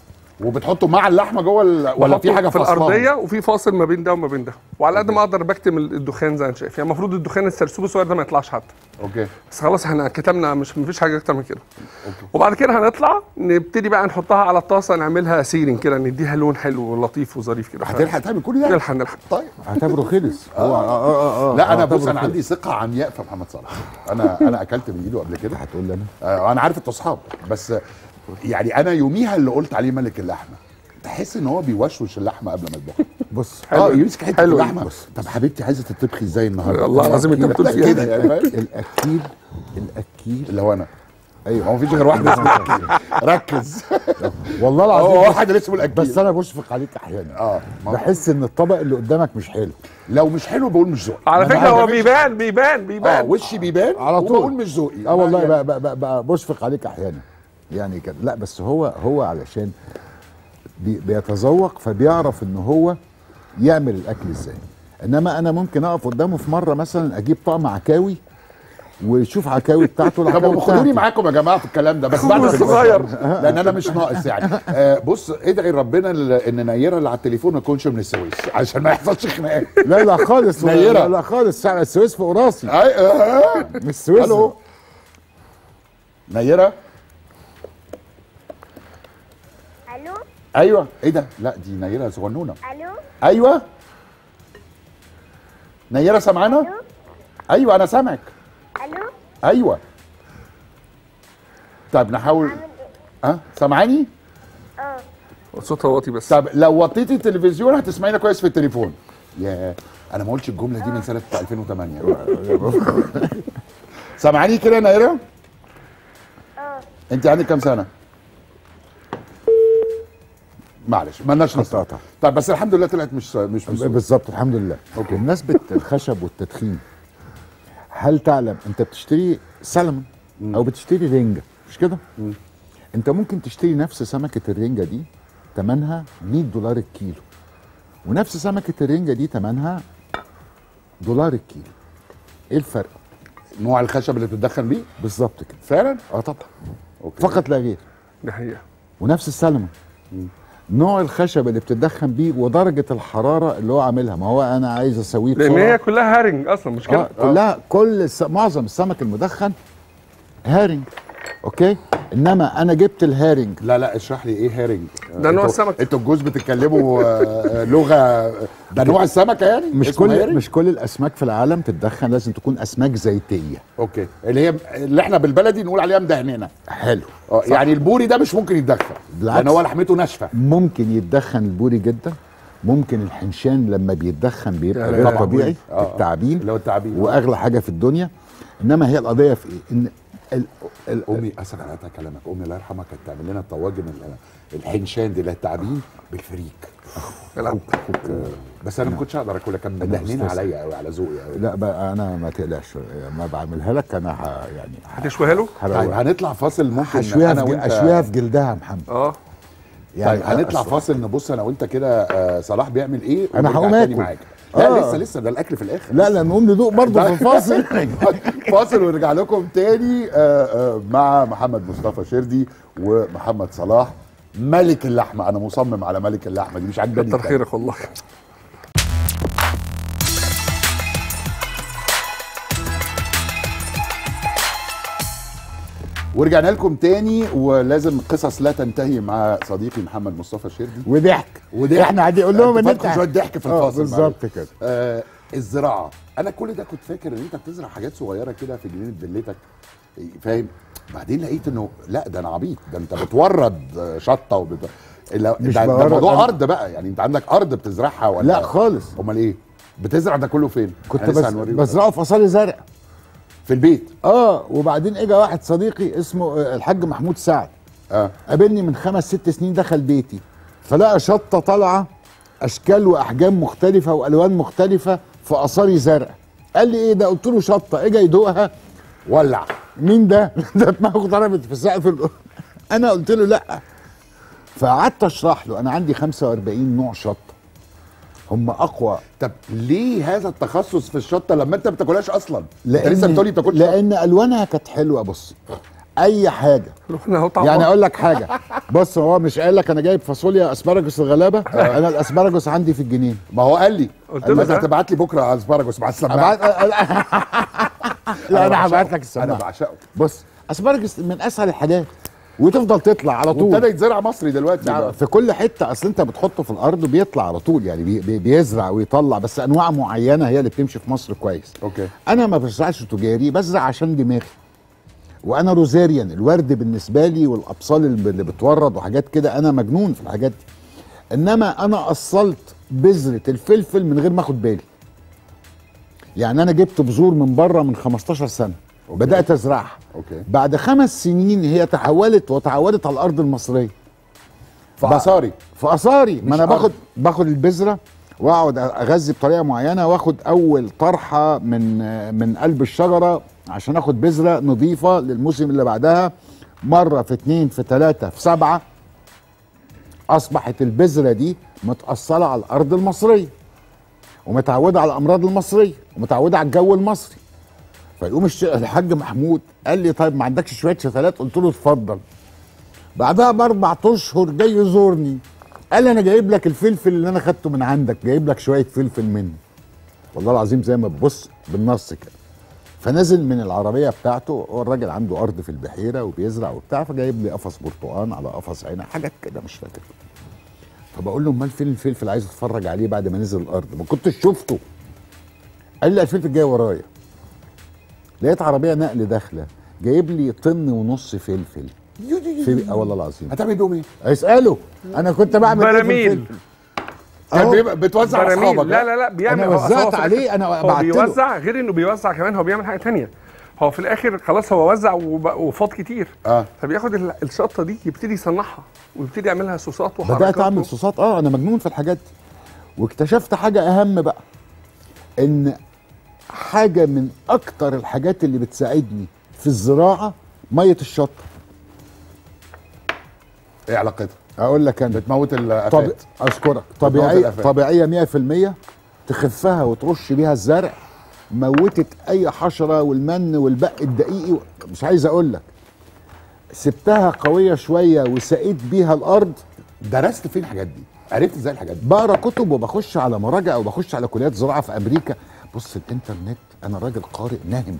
وبتحطه مع اللحمه جوه ال... ولا في بحطه حاجه في فاصلاهم؟ الارضيه وفي فاصل ما بين ده وما بين ده وعلى قد ما اقدر بكتم الدخان زي ما انت شايف يعني المفروض الدخان السرسوب الصغير ده ما يطلعش حتى اوكي بس خلاص احنا كتمنا مش مفيش حاجه اكتر من كده وبعد كده هنطلع نبتدي بقى نحطها على الطاسه نعملها سيرين كده نديها لون حلو ولطيف وظريف كده هتلحق تعمل كل ده نلحق نلحق طيب اعتبره خلص هو اه اه اه لا انا اعتبره بص انا خلص. عندي ثقه عمياء في محمد صلاح انا انا اكلت من ايده قبل كده هتقول لي انا آه، انا عارف انتوا اصحاب بس يعني انا يوميها اللي قلت عليه ملك اللحمه تحس ان هو بيوشوش اللحمه قبل ما يطبخها بص حلو. اه يمسك حته حلو. اللحمه طب حبيبتي عايزه تطبخي ازاي النهارده والله العظيم انت بتقول فيها كده يعني فاهم الاكيل الاكيل اللي هو انا أيوة. هو مفيش غير واحد اسمه الاكيل ركز والله هو العظيم واحد اللي اسمه الاكيل بس انا بشفق عليك احيانا اه ما- بحس ان الطبق اللي قدامك مش حلو لو مش حلو بقول مش ذوقي على أنا فكره هو عارف. بيبان بيبان اه بيبان وشي بيبان على طول. وبقول مش ذوقي اه والله يعني- بقى بقى بقى بقى بشفق عليك احيانا يعني كده لا بس هو هو علشان بي بيتذوق فبيعرف ان هو يعمل الاكل ازاي انما انا ممكن اقف قدامه في مره مثلا اجيب طقم عكاوي ويشوف عكاوي بتاعته طب والعكاوي خدوني بتاعتي معاكم يا جماعه في الكلام ده بس بعد بس الفاصل. صغير. لان انا مش ناقص يعني آه بص ادعي ربنا ال- ان نيره اللي على التليفون ما تكونش من السويس عشان ما يحصلش خناقات لا لا خالص نيرة. لا, لا خالص ساعة السويس فوق راسي أي- آه. مش السويس الو نيره الو ايوه ايه ده لا دي نيره صغنونه الو ايوه نيره سامعانا ايوه انا سامعك الو ايوه طب نحاول عامل ايه ها سامعاني اه صوتها واطي بس طب لو وطيتي التلفزيون هتسمعينا كويس في التليفون يا انا ما قلتش الجمله دي من سنه 2008 سامعاني كده يا نيره اه انت عندك كام سنه معلش مالناش نص قطع. طب بس الحمد لله طلعت مش مش مش بالظبط الحمد لله أوكي. بمناسبة الخشب والتدخين هل تعلم انت بتشتري سلمون او بتشتري رنجة مش كده انت ممكن تشتري نفس سمكة الرنجة دي تمنها 100 دولار الكيلو ونفس سمكة الرنجة دي تمنها دولار الكيلو ايه الفرق نوع الخشب اللي بتتدخن بيه بالظبط كده فعلا اه طبعا أوكي. فقط لا غير دي حقيقه ونفس السلمون نوع الخشب اللي بتدخن بيه ودرجة الحرارة اللي هو عاملها ما هو انا عايز اسويه لان بسرعة. هي كلها هارنج اصلا مش كده اه كلها كل الس... معظم السمك المدخن هارنج اوكي انما انا جبت الهارنج لا لا اشرح لي ايه هارنج ده نوع انتوا- السمك. انتوا الجوز بتتكلموا آه، لغه ده نوع السمكه يعني مش اسمه كل هارنج؟ مش كل الاسماك في العالم تتدخن لازم تكون اسماك زيتيه اوكي اللي هي اللي احنا بالبلدي نقول عليها مدهننه حلو اه يعني البوري ده مش ممكن يتدخن بالعكس. لان هو لحمته ناشفه ممكن يتدخن البوري جدا ممكن الحنشان لما بيتدخن بيبقى يعني غير طبعاً. طبيعي آه. التعابين اللي هو التعابين. واغلى حاجه في الدنيا انما هي القضيه في ايه ان ال... ال... امي اسف على قطع كلامك امي الله يرحمها كانت تعمل لنا الطواجن ال- الحنشان دي اللي هي التعابين بالفريك العب. بس انا ما كنتش اقدر اكلها كان مدهنين أستاذ. عليا قوي على ذوقي قوي لا بقى انا ما تقلقش ما بعملها لك انا ه... يعني ه- هتشويها له طيب هروق. هنطلع فاصل ممكن هشويها انا في وانت اشويها في جلدها يا محمد اه طيب هنطلع أصل- فاصل نبص انا وانت كده آه، صلاح بيعمل ايه أنا ونرجع هقوم تاني آكل. معاك لا آه. لسه لسه ده الاكل في الاخر لا لا نقوم ندوق برضه في الفاصل فاصل ونرجع لكم تاني آه، آه، مع محمد مصطفى شردي ومحمد صلاح ملك اللحمه انا مصمم على ملك اللحمه دي مش عاجباني كتر التانية. خيرك والله ورجعنا لكم تاني ولازم قصص لا تنتهي مع صديقي محمد مصطفى شردي وضحك وضحك. احنا قاعدين نقول لهم ان انتوا انت فاتكم شويه ضحك في آه، الفاصل بالظبط معلش. كده آه الزراعه انا كل ده كنت فاكر ان انت بتزرع حاجات صغيره كده في جنينه فيلتك فاهم بعدين لقيت انه لا ده انا عبيط ده انت بتورد آه، شطه وبت... لا، مش ده, ده بورد، موضوع أنا- ارض بقى يعني انت عندك ارض بتزرعها ولا لا خالص امال ايه بتزرع ده كله فين كنت إحنا لسه بس هنوريه. بزرعه في اصالي زرع في البيت اه وبعدين اجى واحد صديقي اسمه آه، الحاج محمود سعد اه قابلني من خمس ست سنين دخل بيتي فلقى شطه طالعه اشكال واحجام مختلفه والوان مختلفه في اصاري زرع قال لي ايه ده قلت له شطه اجى يدوقها ولع مين ده ده دماغه ضربت في سقف ال- انا قلت له لا فقعدت اشرح له انا عندي 45 نوع شطه هم اقوى طب ليه هذا التخصص في الشطه لما انت ما بتاكلهاش اصلا انت لسه بتقولي بتاكلش شطة. لان الوانها كانت حلوه بص اي حاجه رحنا اهو طبعا يعني اقول لك حاجه بص هو مش قال لك انا جايب فاصوليا اسبرجس الغلابه انا الاسبرجس عندي في الجنين ما هو قال لي قلت قال له لي ده. هتبعت لي بكره اسبرجس مع السماعه أبعت... لا انا هبعت لك انا السماعه بعشقه بص اسبرجس من اسهل الحاجات وتفضل تطلع على طول وابتدى يتزرع مصري دلوقتي يعني بقى. في كل حته اصل انت بتحطه في الارض وبيطلع على طول يعني بي بي بيزرع ويطلع بس انواع معينه هي اللي بتمشي في مصر كويس اوكي انا ما بزرعش تجاري بزرع عشان دماغي وانا روزاريان الورد بالنسبه لي والابصال اللي اللي بتورد وحاجات كده انا مجنون في الحاجات دي انما انا اصلت بذره الفلفل من غير ما اخد بالي يعني انا جبت بذور من بره من 15 سنه أوكي. بدات ازرعها اوكي بعد خمس سنين هي تحولت وتعودت على الارض المصريه فعصاري في اثاري ما مش انا أرض. باخد باخد البذره واقعد اغذي بطريقه معينه واخد اول طرحه من من قلب الشجره عشان اخد بذره نظيفه للموسم اللي بعدها مره في اتنين في تلاته في سبعه اصبحت البذره دي متاصله على الارض المصريه ومتعوده على الامراض المصريه ومتعوده على الجو المصري فيقوم الش- الحاج محمود قال لي طيب ما عندكش شويه شتلات قلت له اتفضل بعدها باربع اشهر جاي يزورني قال لي انا جايب لك الفلفل اللي انا خدته من عندك جايب لك شويه فلفل منه والله العظيم زي ما تبص بالنص كده فنزل من العربيه بتاعته هو الراجل عنده ارض في البحيره وبيزرع وبتاع فجايب لي قفص برتقان على قفص عنب حاجات كده مش فاكر فبقول له امال فين الفلفل عايز اتفرج عليه بعد ما نزل الارض ما كنتش شفته قال لي الفلفل جاي ورايا لقيت عربيه نقل داخله جايب لي طن ونص فلفل في اه والله العظيم هتعمل بيهم ايه؟ اساله انا كنت بعمل إيه في براميل. الفلفل؟ كان أهو. بيبقى بتوزع على براميل. اصحابك لا لا لا بيعمل أنا هو- أصل وزعت هو في عليه، الآخر- أنا هو بعت له. بيوزع غير انه بيوزع كمان هو بيعمل حاجه تانية هو في الاخر خلاص هو وزع وب- وفاض كتير اه فبياخد ال- الشطه دي يبتدي يصنعها ويبتدي يعملها صوصات وحركات بدات و- اعمل صوصات اه انا مجنون في الحاجات دي واكتشفت حاجه اهم بقى ان حاجه من اكتر الحاجات اللي بتساعدني في الزراعه ميه الشطه ايه علاقتها؟ اقول لك انا بتموت طب الافات اشكرك طبيعيه الآفات. طبيعيه 100% تخفها وترش بيها الزرع موتت اي حشره والمن والبق الدقيقي مش عايز اقول لك سبتها قويه شويه وسقيت بيها الارض درست فين الحاجات دي؟ عرفت ازاي الحاجات دي؟ بقرا كتب وبخش على مراجع وبخش على كليات زراعه في امريكا بص الانترنت انا راجل قارئ ناهم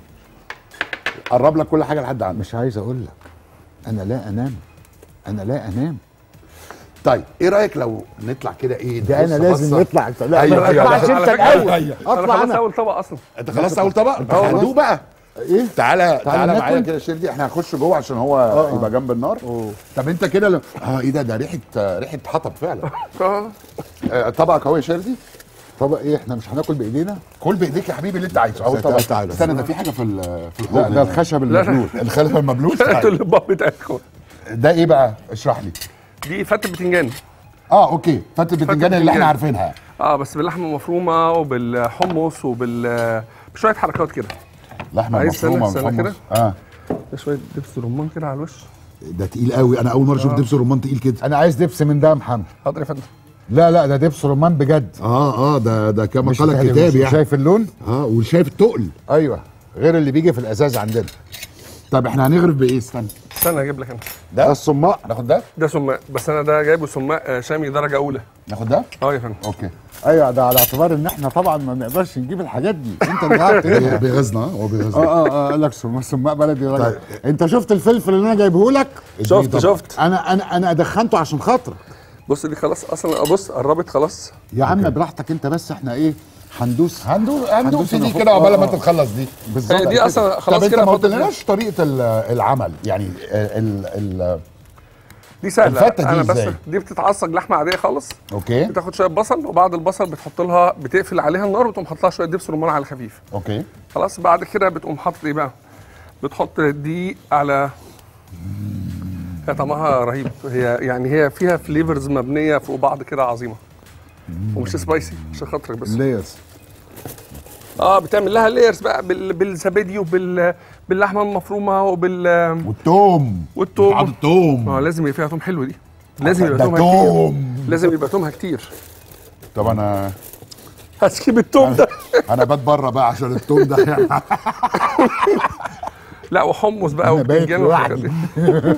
قرب لك كل حاجه لحد عندك مش عايز اقول لك انا لا انام انا لا انام طيب ايه رايك لو نطلع كده ايه ده انا نبص لازم بصة؟ نطلع لا أيوة، ما أيوة، تطلعش على انت فكرة- الاول أيوة. انا اطلع خلصت انا اول طبق اصلا انت خلصت اول طبق خلاص. هدوء بقى ايه تعالى تعالى ناكل. معايا كده شيل دي احنا هنخش جوه عشان هو يبقى جنب النار طب انت كده لو... اه ايه ده ده ريحه ريحه حطب فعلا آه. آه، طبقك اهو يا شيردي طبق ايه احنا مش هناكل بايدينا كل بايديك يا حبيبي اللي انت عايزه اول تعال- طبق تعال. استنى ده في حاجه في ال- في لا الحوض ده هنا. الخشب لا. المبلول الخلف المبلول انتوا تعال. اللي بقى بتاعكم ده ايه بقى اشرح لي دي فتة بتنجان اه اوكي فتة البتنجان اللي احنا بتنجان. عارفينها اه بس باللحمه المفرومه وبالحمص وبال بشويه حركات كده لحمه عايز مفرومه سنة- سنة وحمص. كده؟ اه شويه دبس رمان كده على الوش ده تقيل قوي انا اول مره اشوف دبس رمان تقيل كده انا عايز دبس من ده يا محمد حاضر يا فندم لا لا ده دبس رمان بجد اه اه ده ده كما مش قال بتاع- الكتاب مش يعني شايف اللون اه وشايف التقل ايوه غير اللي بيجي في الازاز عندنا طب احنا هنغرف بايه استنى استنى اجيب لك انا ده الصماء ناخد ده ده سماق بس انا ده جايبه سماق آه، شامي درجه اولى ناخد ده اه يا فندم اوكي ايوه ده على اعتبار ان احنا طبعا ما نقدرش نجيب الحاجات دي انت اللي قاعد بي- تقول. بيغيظنا ها؟ هو بيغيظنا اه اه اه قال لك سماء سماء بلدي راجل طيب. انت شفت الفلفل اللي انا جايبه لك شفت طبعا. شفت انا انا انا ادخنته عشان خاطرك بص دي خلاص اصلا بص قربت خلاص يا عم براحتك انت بس احنا ايه هندوس هندوق هندوق هندوس في دي ونحط- كده عقبال آه، ما آه. انت تخلص دي بالظبط هي دي كده. اصلا طب خلاص انت كده ما فاضل- قلتلناش طريقه ال- العمل يعني ال ال دي سهله الفتة دي انا بس ازاي؟ دي بتتعصج لحمه عاديه خالص اوكي بتاخد شويه بصل وبعد البصل بتحط لها بتقفل عليها النار وتقوم حاطط لها شويه دبس رمان على خفيف اوكي خلاص بعد كده بتقوم حاطط ايه بقى بتحط دي على هي طعمها رهيب هي يعني هي فيها فليفرز مبنيه فوق بعض كده عظيمه ومش سبايسي عشان خاطرك بس الليز اه بتعمل لها لايرز بقى بال... بالزبادي وبال باللحمه المفرومه وبال والثوم والثوم. حاطط الثوم اه لازم يبقى فيها توم حلو دي لازم يبقى ده تومها كتير توم لازم يبقى تومها كتير طب انا هتجيب التوم ده انا بات بره بقى عشان التوم ده يعني لا وحمص بقى أنا بايت وبتنجان والحاجات لوحدي. دي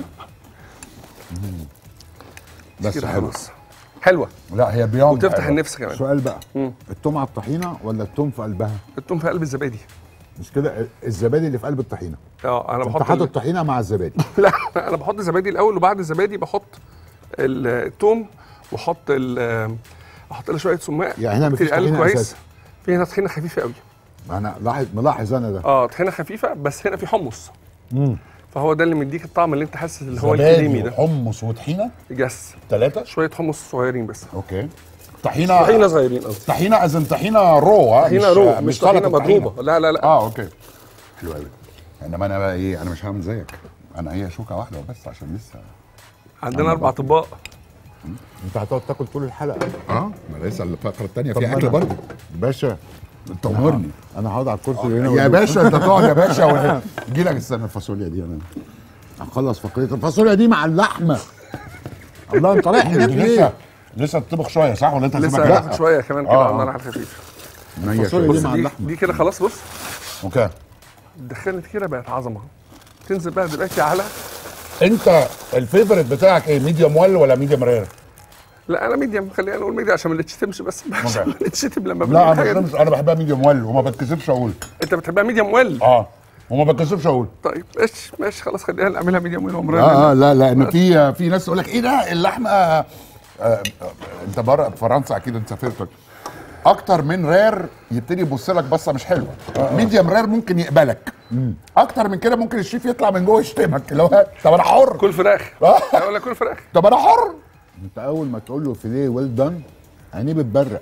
بس كده حلو خلاص حلوه لا هي بيوم وتفتح حلوة. النفس كمان سؤال بقى مم. التوم على الطحينه ولا التوم في قلبها التوم في قلب الزبادي مش كده الزبادي اللي في قلب الطحينه اه انا انت بحط حاطط ال... الطحينه مع الزبادي لا انا بحط الزبادي الاول وبعد الزبادي بحط ال- التوم واحط ال- احط له شويه سماق يعني هنا مفيش يبتدي يقلب طحينة كويس أساساً. في هنا طحينه خفيفه قوي انا لاحظ ملاحظ انا ده اه طحينه خفيفه بس هنا في حمص فهو ده اللي مديك الطعم اللي انت حاسس اللي هو زبادي الكريمي ده وحمص وطحينه جس ثلاثه شويه حمص صغيرين بس اوكي طحينه طحينه صغيرين قصدي طحينه ازن طحينه رو ها طحينه مش- رو مش سلطة طحينه مضروبه لا لا لا اه اوكي حلو قوي انما انا بقى ايه انا مش هعمل زيك انا هي شوكه واحده بس عشان لسه عندنا اربع اطباق انت هتقعد تاكل طول الحلقه اه ما لسه الفقره الثانيه طب فيها ما اكل أنا- برضه باشا تمرني انا هقعد على الكرسي هنا يا باشا انت تقعد يا باشا جي لك استنى الفاصوليا دي انا هخلص فقريه الفاصوليا دي مع اللحمه الله انت رايح هناك لسه ليه؟ لسه تطبخ شويه صح ولا انت لسه هتسيبها هناخد شويه كمان كده آه، على آه. النار على الخفيف من هي الفاصوليا كده. دي بص مع دي, اللحمة. دي كده خلاص بص اوكي دخلت كده بقت عظمه تنزل بقى دلوقتي على انت الفيفورت بتاعك ايه ميديوم ويل ولا ميديوم رير؟ لا انا ميديم خلينا نقول ميديم عشان ما نتشتمش بس عشان ما نتشتم لما لا بنقول انا الحاجه دي مش انا بحبها ميديوم ويل وما بتكسفش اقول انت بتحبها ميديم ويل اه وما بتكسفش اقول طيب ماشي ماشي خلاص خلينا نعملها ميديم ويل ومرة اه اه لا لا ان في في ناس تقول لك ايه ده اللحمه آه آه انت بره فرنسا اكيد انت سافرت اكتر من رير يبتدي يبص لك بصه مش حلوه ميديوم رير ممكن يقبلك اكتر من كده ممكن الشيف يطلع من جوه يشتمك اللي هو طب انا حر كل فراخ آه. اقول لك كل فراخ طب انا حر انت اول ما تقول له فيليه ويل دان عينيه بتبرق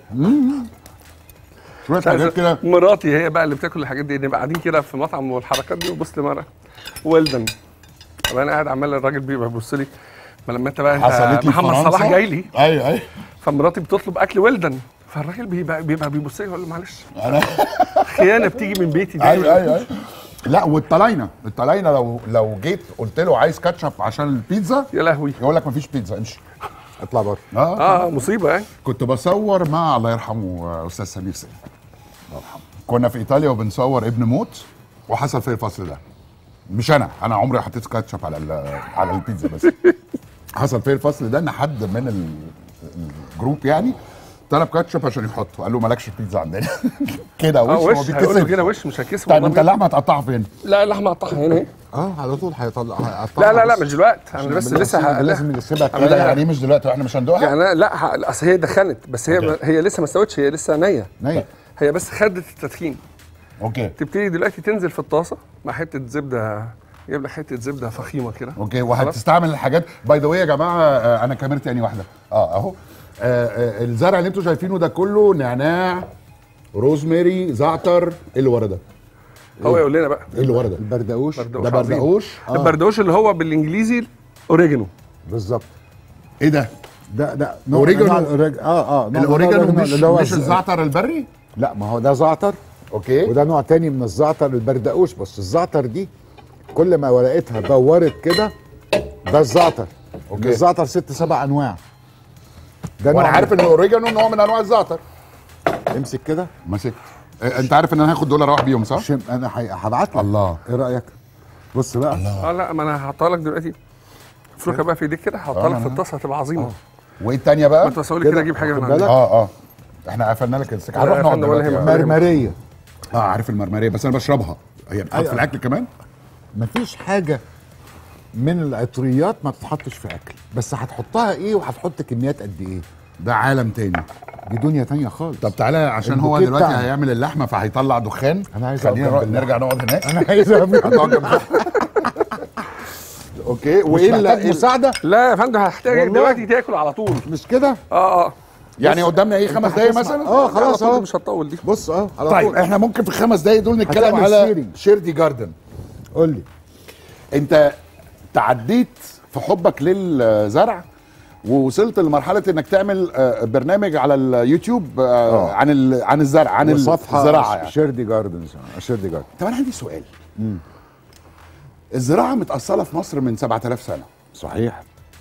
شويه حاجات كده مراتي هي بقى اللي بتاكل الحاجات دي نبقى قاعدين كده في مطعم والحركات دي وبص لمرة ويلدن طب انا قاعد عمال الراجل بيبقى بيبص لي ما لما انت بقى حصلت انت لي في محمد فرنسا. صلاح جاي لي ايوه ايوه فمراتي بتطلب اكل ويلدن فالراجل بيبقى بيبقى بيبص لي يقول له معلش انا خيانه بتيجي من بيتي ايوه دايما ايوه ايوه لا والطلاينه الطلاينه لو لو جيت قلت له عايز كاتشب عشان البيتزا يا لهوي يقول لك مفيش بيتزا امشي اطلع بره اه اه مصيبه يعني كنت بصور مع الله يرحمه آه، استاذ سمير سيف الله يرحمه كنا في ايطاليا وبنصور ابن موت وحصل فيه الفصل ده مش انا انا عمري ما حطيت كاتشب على ال- على البيتزا بس حصل فيه الفصل ده ان حد من ال- الجروب يعني طلب كاتشب عشان يحطه قال له مالكش بيتزا عندنا كده اه وش هو وش هيقول له بيتكسف كده وش مش هيكسب طيب والله انت بجد. اللحمه هتقطعها فين؟ لا اللحمه قطعها هنا اهي. اه على طول هيطلع هيقطعها لا لا لا بس. مش دلوقتي انا بس بالله لسه ه- لازم لا. نسيبها أنا تاني. يعني ايه مش دلوقتي واحنا مش هندوقها؟ يعني أنا- لا ه- اصل هي دخنت بس هي أوكي. هي لسه ما استوتش هي لسه نيه نية هي بس خدت التدخين اوكي تبتدي دلوقتي تنزل في الطاسه مع حته زبده جايب لك حته زبده فخيمه كده اوكي وهتستعمل الحاجات باي ذا واي يا جماعه آه، انا كاميرتي اني واحده اه اهو آه، آه، الزرع اللي انتوا شايفينه ده كله نعناع روزماري زعتر ايه اللي ورا ده؟ هو يقول لنا بقى ايه اللي ورا ده؟ البردقوش بردقوش ده عظيم. بردقوش آه. البردقوش اللي هو بالانجليزي اوريجانو بالظبط ايه ده؟ ده ده نوع- أوريجانو؟ نوع الأوريج- اه اه نوع- الاوريجانو نوع- مش اللي هو مش الز- الزعتر البري؟ لا ما هو ده زعتر اوكي وده نوع تاني من الزعتر البردقوش بس الزعتر دي كل ما ورقتها دورت كده ده الزعتر أوكي. الزعتر ست سبع انواع ده وانا نوع عارف ان الاوريجانو نوع من انواع الزعتر امسك كده مسكت آه، انت عارف ان انا هاخد دول اروح بيهم صح؟ شم انا هي- هبعت لك الله. ايه رايك بص بقى اه لا ما انا هحطها لك دلوقتي افركها بقى في ايديك كده هحطها لك في الطاسه هتبقى عظيمه وايه التانيه ما بقى؟ انت بس كده اجيب حاجه من واخد عندك بالك؟ اه اه احنا قفلنا لك السكه لا هنروح يا نقعد فندم، ولا دلوقتي يهمك. آه. مرمريه اه عارف المرمريه بس انا بشربها هي بتتحط أيوة. في الاكل كمان؟ مفيش حاجه من العطريات ما تتحطش في اكل بس هتحطها ايه وهتحط كميات قد ايه ده عالم تاني دي دنيا تانية خالص طب تعالى عشان هو البوكيه دلوقتي بتاعنا. هيعمل اللحمه فهيطلع دخان أنا عايز خلينا أقف نروح- جنب نرجع نقعد هناك انا عايز أعمل- هتقعد جنب اوكي مش وايه محتاج اللي مساعده لا يا فندم هحتاجك والله. دلوقتي تاكل على طول مش كده اه اه يعني قدامنا ايه خمس دقايق هتسمع. مثلا اه على خلاص طول اهو مش هتطول دي بص اه على طيب طول احنا ممكن في الخمس دقايق دول نتكلم هتعمل على سيري. شيردي جاردن قول لي انت تعديت في حبك للزرع ووصلت لمرحله انك تعمل آه، برنامج على اليوتيوب آه، آه. عن ال- عن الزرع عن وصفحه الزراعه يعني شيردي جاردنز شيردي جاردن طب انا عندي سؤال الزراعه متاصله في مصر من 7000 سنه صحيح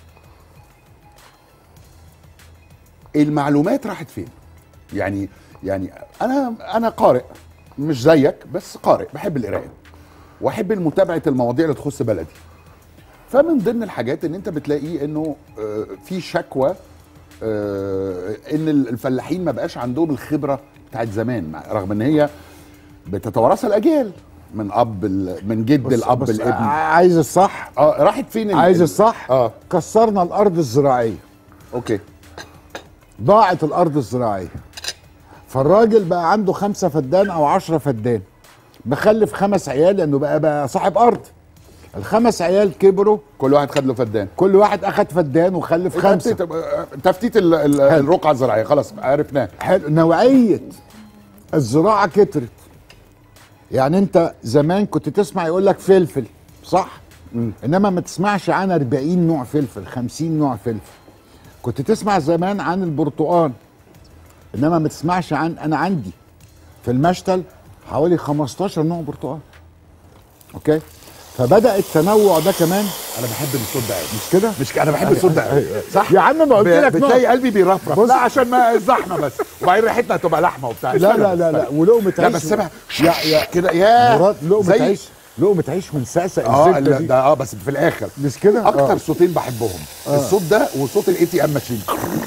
المعلومات راحت فين يعني يعني انا انا قارئ مش زيك بس قارئ بحب القرايه واحب متابعه المواضيع اللي تخص بلدي فمن ضمن الحاجات ان انت بتلاقي انه آه، في شكوى آه، ان الفلاحين ما بقاش عندهم الخبره بتاعت زمان مع- رغم ان هي بتتوارثها الاجيال من اب ال- من جد بص- الاب بص، الابن عايز الصح اه راحت فين ال- عايز ال- الصح اه كسرنا الارض الزراعيه اوكي ضاعت الارض الزراعيه فالراجل بقى عنده خمسة فدان او عشرة فدان مخلف خمس عيال لانه بقى بقى صاحب ارض الخمس عيال كبروا كل واحد خد له فدان كل واحد اخد فدان وخلف خمسة تفتيت تفتيت ال- ال- الرقعه الزراعيه خلاص عرفناه حلو نوعية الزراعة كترت يعني انت زمان كنت تسمع يقول لك فلفل صح انما ما تسمعش عن 40 نوع فلفل 50 نوع فلفل كنت تسمع زمان عن البرتقال انما ما تسمعش عن انا عندي في المشتل حوالي 15 نوع برتقال اوكي فبدا التنوع ده كمان انا بحب الصوت ده قوي مش كده مش ك- انا بحب الصوت ده قوي صح يا عم ما قلت لك نوع. بتلاقي قلبي بيرفرف بص. لا عشان ما الزحمه بس وبعدين ريحتها هتبقى لحمه وبتاع لا لا لا لا ولقمه لا عيش بس سامع يا يا كده يا مراد لقمه زي- عيش لقمه عيش من سقسق اه الزبده لا، دي ده اه بس في الاخر مش كده اكتر آه. صوتين بحبهم الصوت ده وصوت الاي تي ام ماشين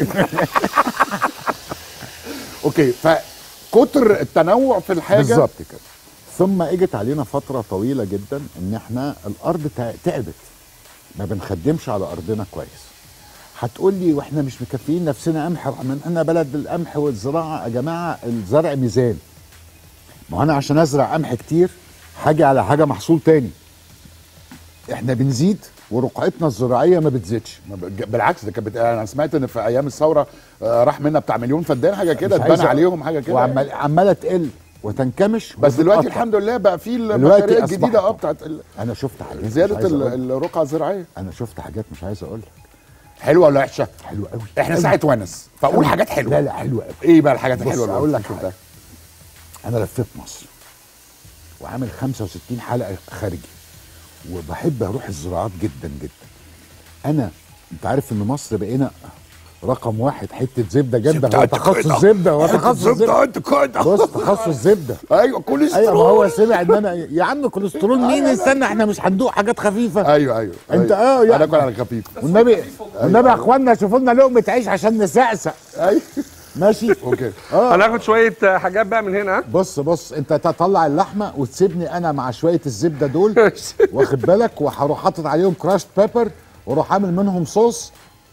اوكي فكتر التنوع في الحاجه بالظبط كده ثم اجت علينا فتره طويله جدا ان احنا الارض تع- تعبت ما بنخدمش على ارضنا كويس هتقول لي واحنا مش مكفيين نفسنا قمح رغم ان احنا بلد القمح والزراعه يا جماعه الزرع ميزان ما هو انا عشان ازرع قمح كتير حاجه على حاجه محصول تاني احنا بنزيد ورقعتنا الزراعيه ما بتزيدش ما ب- بالعكس ده كانت بت- انا سمعت ان في ايام الثوره آه، راح منا بتاع مليون فدان حاجه كده مش عايز اتبنى أ- عليهم حاجه كده وعمال عماله تقل وتنكمش بس دلوقتي وتتقطع. الحمد لله بقى في دلوقتي المشاريع أصبحت. الجديده اه بتاعت ال- انا شفت حاجات مش زياده عايز ال- أقول لك. الرقعه الزراعيه انا شفت حاجات مش عايز اقول لك حلوه ولا وحشه؟ حلوه قوي احنا ساعه ونس فاقول حاجات حلوه لا لا حلوه قوي ايه بقى الحاجات بص، الحلوه اللي أقول لك شفتها؟ حاجة. انا لفيت مصر وعامل 65 حلقه خارجي وبحب اروح الزراعات جدا جدا انا انت عارف ان مصر بقينا رقم واحد حته زبده جامده هو تخصص زبده هو تخصص زبده انت كده بص تخصص زبده ايوه كل ايوه ما هو سمع ان انا يا عم كوليسترول مين استنى احنا مش هندوق حاجات خفيفه ايوه ايوه انت أيوة. اه انا يعني اكل على خفيف والنبي والنبي يا اخوانا شوفوا لنا لقمه عيش عشان نسقسق ايوه ماشي اوكي هناخد شويه آه، حاجات بقى من هنا بص بص انت تطلع اللحمه وتسيبني انا مع شويه الزبده دول واخد بالك وهروح حاطط عليهم كراش بيبر واروح عامل منهم صوص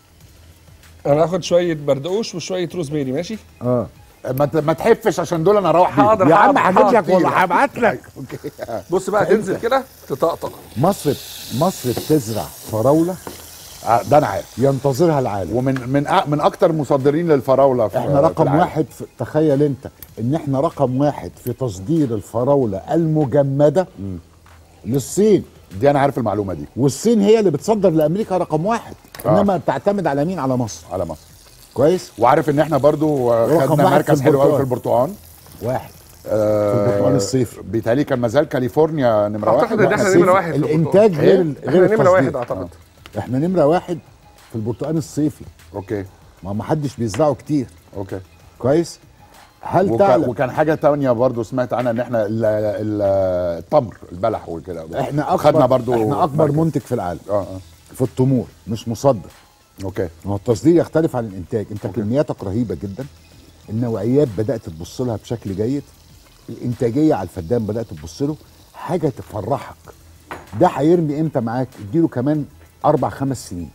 هناخد شويه بردقوش وشويه روزميري ماشي اه ما ت- ما تحفش عشان دول انا اروح بيهم. حاضر يا عم حاضر، هجيب لك حاضر. والله هبعت لك اوكي بص بقى تنزل كده تطقطق مصر مصر بتزرع فراوله آه، ده انا عارف ينتظرها العالم ومن من أ- من اكتر مصدرين للفراوله في احنا في رقم العالم. واحد في تخيل انت ان احنا رقم واحد في تصدير الفراوله المجمده للصين دي انا عارف المعلومه دي والصين هي اللي بتصدر لامريكا رقم واحد آه. انما بتعتمد على مين على مصر على مصر كويس وعارف ان احنا برضو آه، رقم خدنا واحد مركز في حلو قوي في البرتقال. البرتقال واحد آه، في البرتقال الصيفي. بيتهيألي كان مازال كاليفورنيا نمره أعتقد واحد إن إحنا الصيفي. نمرة واحد في الانتاج البرتقال. غير إيه؟ ال- غير احنا نمره واحد التصدير. اعتقد احنا نمره واحد في البرتقال الصيفي اوكي ما ما حدش بيزرعه كتير اوكي كويس هل وكان, تعلم وكان حاجه تانية برضو سمعت عنها ان احنا ال- ال- التمر البلح وكده احنا اكبر خدنا برضو احنا اكبر مركز. منتج في العالم اه اه في التمور مش مصدر اوكي ما هو التصدير يختلف عن الانتاج انت كمياتك رهيبه جدا النوعيات بدات تبص لها بشكل جيد الانتاجيه على الفدان بدات تبص له حاجه تفرحك ده هيرمي امتى معاك اديله كمان اربع خمس سنين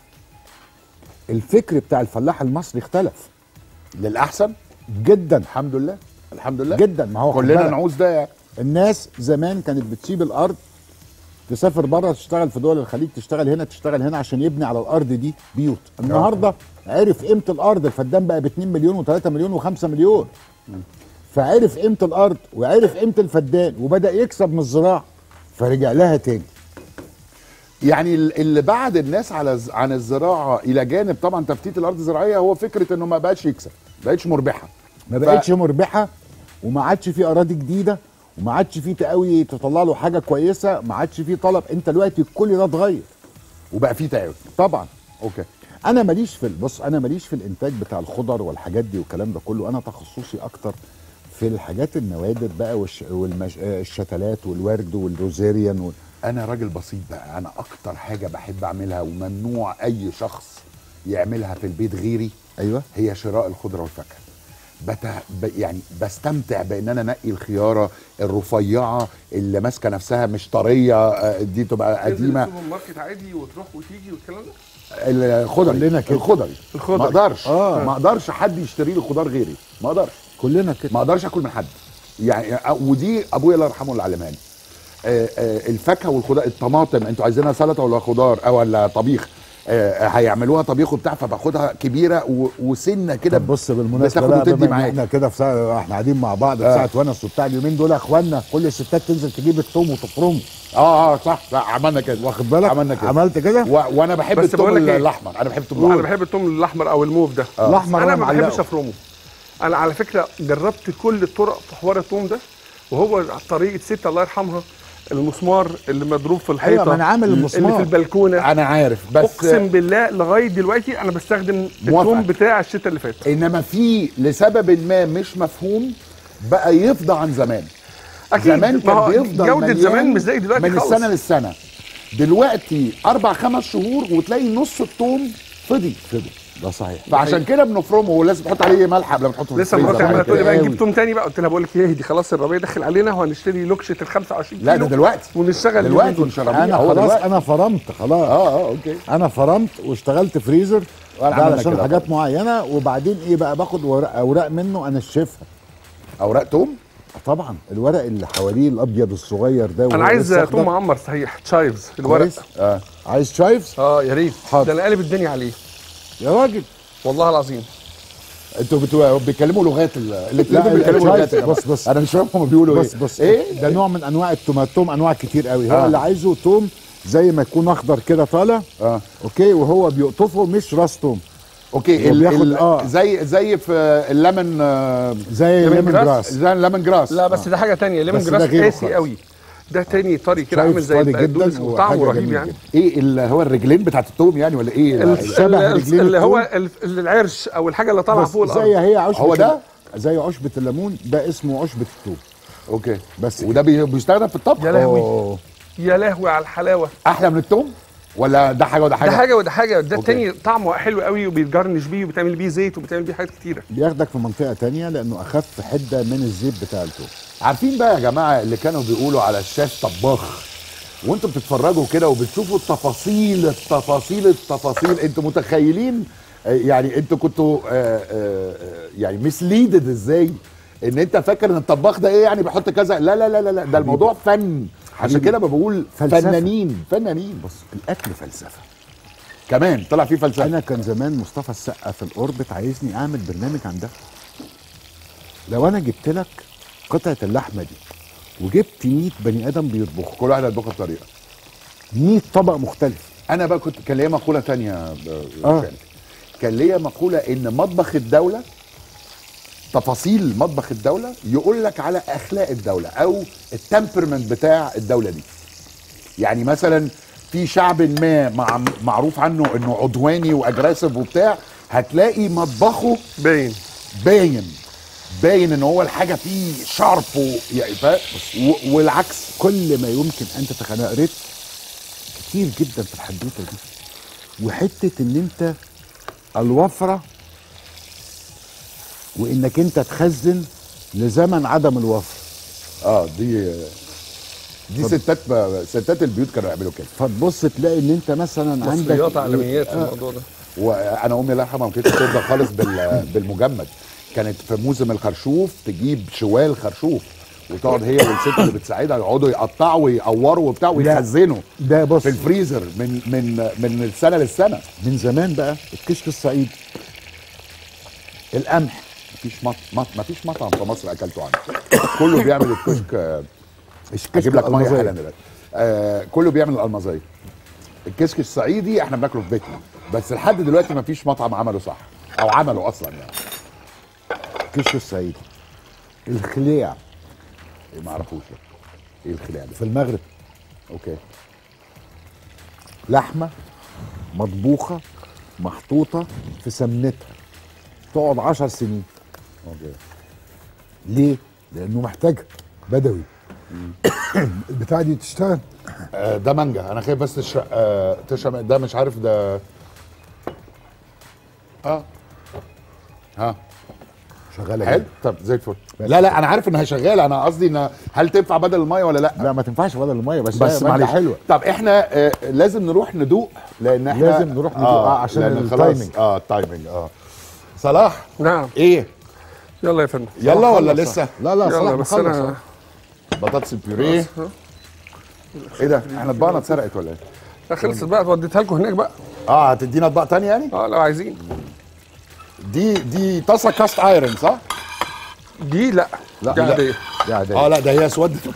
الفكر بتاع الفلاح المصري اختلف للاحسن جدا الحمد لله الحمد لله جدا ما هو خد كلنا بالك، نعوز ده يعني الناس زمان كانت بتسيب الارض تسافر بره تشتغل في دول الخليج تشتغل هنا تشتغل هنا عشان يبني على الارض دي بيوت النهارده عرف قيمه الارض الفدان بقى ب 2 مليون و3 مليون و5 مليون فعرف قيمه الارض وعرف قيمه الفدان وبدا يكسب من الزراعه فرجع لها تاني يعني ال- اللي بعد الناس على ز- عن الزراعه الى جانب طبعا تفتيت الارض الزراعيه هو فكره انه ما بقاش يكسب ما بقتش مربحه ما ف- بقتش مربحه وما عادش في اراضي جديده وما عادش في تقوي تطلع له حاجه كويسه ما عادش في طلب انت دلوقتي كل ده اتغير وبقى في تعاون طبعا اوكي انا ماليش في بص انا ماليش في الانتاج بتاع الخضر والحاجات دي والكلام ده كله انا تخصصي اكتر في الحاجات النوادر بقى والش... والمش... آه، الشتلات والورد والروزيريان وال... انا راجل بسيط بقى انا اكتر حاجه بحب اعملها وممنوع اي شخص يعملها في البيت غيري ايوه هي شراء الخضره والفاكهه بت... ب... يعني بستمتع بان انا انقي الخياره الرفيعه اللي ماسكه نفسها مش طريه آه، دي تبقى تنزل قديمه السوبر ماركت عادي وتروح وتيجي والكلام ده الخضري كلنا كده. الخضري الخضري. ما اقدرش آه. ما اقدرش حد يشتري لي خضار غيري ما اقدرش كلنا كده ما اقدرش اكل من حد يعني آه، ودي ابويا الله يرحمه اللي علمها لي آه، آه، الفاكهه والخضار الطماطم انتوا عايزينها سلطه ولا خضار او ولا طبيخ آه هيعملوها طبيخ وبتاع فباخدها كبيره و- وسنه كده طب بص بالمناسبه بتاخد بقى وتدي بما إن معاك احنا كده في ساعة احنا قاعدين مع بعض في آه. ساعه ونس وبتاع اليومين دول يا اخوانا كل الستات تنزل تجيب التوم وتفرمه اه اه صح صح عملنا كده واخد بالك عملنا كده عملت كده و... وانا بحب بس التوم بقول لك إيه؟ الاحمر انا بحب التوم انا الاحمر بحب التوم الاحمر او الموف ده الأحمر انا أنا ما معلقه. بحبش افرمه انا على فكره جربت كل الطرق في حوار التوم ده وهو طريقه ست الله يرحمها المسمار اللي مضروب في الحيطه ايوه ما انا عامل اللي المسمار في البلكونه انا عارف بس اقسم بالله لغايه دلوقتي انا بستخدم موافقك. التوم بتاع الشتاء اللي فات انما في لسبب ما مش مفهوم بقى يفضى عن زمان اكيد زمان ما كان هو بيفضل جوده مليان زمان مش زي دلوقتي من خالص السنه للسنه دلوقتي اربع خمس شهور وتلاقي نص الثوم فضي فضي ده صحيح فعشان كده بنفرمه ولازم تحط عليه ملح قبل ما تحطه في لسه الفريزر. مراتي عماله تقول لي بقى قوي. نجيب توم تاني بقى قلت لها بقول لك ايه دي خلاص الربيع داخل علينا وهنشتري لوكشه ال 25 لا كيلو ده دلوقتي ونشتغل اليومين دلوقتي دول. مش ربيع انا هو خلاص دلوقتي انا فرمت خلاص اه اه اوكي انا فرمت واشتغلت فريزر وأنا ده عملنا علشان كده حاجات طبعا. معينه وبعدين ايه بقى باخد ورق اوراق منه انشفها اوراق توم طبعا الورق اللي حواليه الابيض الصغير ده انا وهو عايز لسه أخضر. توم معمر صحيح تشايفز الورق كويس اه عايز شايفز اه يا ريت حاضر. ده انا قالب الدنيا عليه يا راجل والله العظيم انتوا بتو... بيتكلموا لغات ال- الاثنين لا، بيتكلموا الشايف- لغات يا جماعة. بص- بص. انا مش فاهم هم بيقولوا بص ايه بص ايه ده نوع من انواع التوم التوم انواع كتير قوي هو آه. اللي عايزه توم زي ما يكون اخضر كده طالع اه اوكي وهو بيقطفه مش راس توم اوكي هو ال... بياخد- ال... آه. زي زي في الليمون آه، زي ليمون ليمون جراس. جراس زي الليمون جراس لا بس ده حاجه تانية ليمون بس ده جراس غيره قاسي خالص. قوي ده تاني طري كده شايف عامل زي طري البقدونس جدا وطعمه وحاجة رهيب جميلة يعني جدا. ايه اللي هو الرجلين بتاعت التوم يعني ولا ايه ال- شبه ال- رجلين اللي هو التوم. ال- العرش او الحاجه اللي طالعه بس فوق زي الارض هي عشبة هو ده؟ ال- زي عشبة الليمون ده اسمه عشبة التوم اوكي بس وده بي... بيستخدم في الطبخ يا لهوي أوه. يا لهوي على الحلاوه احلى من التوم ولا ده حاجه وده حاجه ده حاجه وده حاجه ده أوكي. التاني طعمه حلو قوي وبيتجرنش بيه وبتعمل بيه زيت وبتعمل بيه حاجات كتيره بياخدك في منطقة تانية لأنه أخف حدة من الزيت بتاع التوم عارفين بقى يا جماعه اللي كانوا بيقولوا على الشاش طباخ وانتوا بتتفرجوا كده وبتشوفوا التفاصيل التفاصيل التفاصيل انتوا متخيلين آه، يعني انتوا كنتوا آه، آه، آه، يعني مسليدد ازاي ان انت فاكر ان الطباخ ده ايه يعني بيحط كذا لا لا لا لا, لا ده الموضوع فن عشان حبيبي. كده بقول فلسفة. فنانين فنانين بص الاكل فلسفه كمان طلع فيه فلسفه أنا كان زمان مصطفى السقا في الأوربت عايزني أعمل برنامج عن ده لو أنا جبت لك قطعة اللحمة دي وجبت 100 بني آدم بيطبخوا كل واحد هيطبخها بطريقه 100 طبق مختلف انا بقى كنت كان ليا مقوله تانية آه. آه. كان ليا مقوله ان مطبخ الدوله تفاصيل مطبخ الدوله يقول لك على اخلاق الدوله او التمبرمنت بتاع الدوله دي يعني مثلا في شعب ما مع معروف عنه انه عدواني واجريسيف وبتاع هتلاقي مطبخه باين باين باين ان هو الحاجه فيه شارب و... يعني فا- و... والعكس كل ما يمكن أن تتخيل أنا قريت كتير جدا في الحدوتة دي وحتة إن أنت الوفرة وإنك أنت تخزن لزمن عدم الوفرة اه دي دي ستات ستات البيوت كانوا يعملوا كده فتبص تلاقي ان انت مثلا عندك مصريات عالميات في آه، الموضوع ده وانا امي الله يرحمها ما كانتش ترضى خالص بال... بالمجمد كانت في موسم الخرشوف تجيب شوال خرشوف وتقعد هي والست اللي بتساعدها يقعدوا يقطعوا ويقوروا وبتاع ويخزنوا ده بص في الفريزر من من من السنه للسنه من زمان بقى الكشك الصعيدي القمح مفيش مط... مط... مفيش مطعم في مصر اكلته عنه كله بيعمل الكشك آه، الكشك اجيب لك ميه الألمازية. حالا دلوقتي آه كله بيعمل الالمازيه الكشك الصعيدي احنا بناكله في بيتنا بس لحد دلوقتي مفيش مطعم عمله صح او عمله اصلا يعني الكشك الصعيدي الخليع إيه ما اعرفوش ده. ايه الخلاع ده في المغرب اوكي لحمه مطبوخه محطوطه في سمنتها تقعد عشر سنين اوكي ليه؟ لانه محتاجها بدوي البتاعه دي تشتغل آه ده مانجا انا خايف بس تشرق آه تشرب ده مش عارف ده اه ها شغاله حلو جدا. طب زي الفل لا لا انا عارف انها شغاله انا قصدي ان هل تنفع بدل الميه ولا لا لا ما تنفعش بدل الميه بس بس هي مانجا معلش حلوه طب احنا آه لازم نروح ندوق لان احنا لازم نروح ندوق، آه، عشان لأن خلاص- التايمينج. اه التايمينج اه صلاح نعم ايه يلا يا فندم يلا ولا خلص. لسه لا لا يلا صلاح بس مخلص انا بطاطس البيوريه ايه ده احنا طبعنا اتسرقت ولا ايه لا خلصت بقى وديتها لكم هناك بقى اه هتدينا اطباق تانية يعني اه لو عايزين دي دي طاسه كاست ايرون صح دي لا لا، دي لا. عادية. دي عادية اه لا ده هي اسودت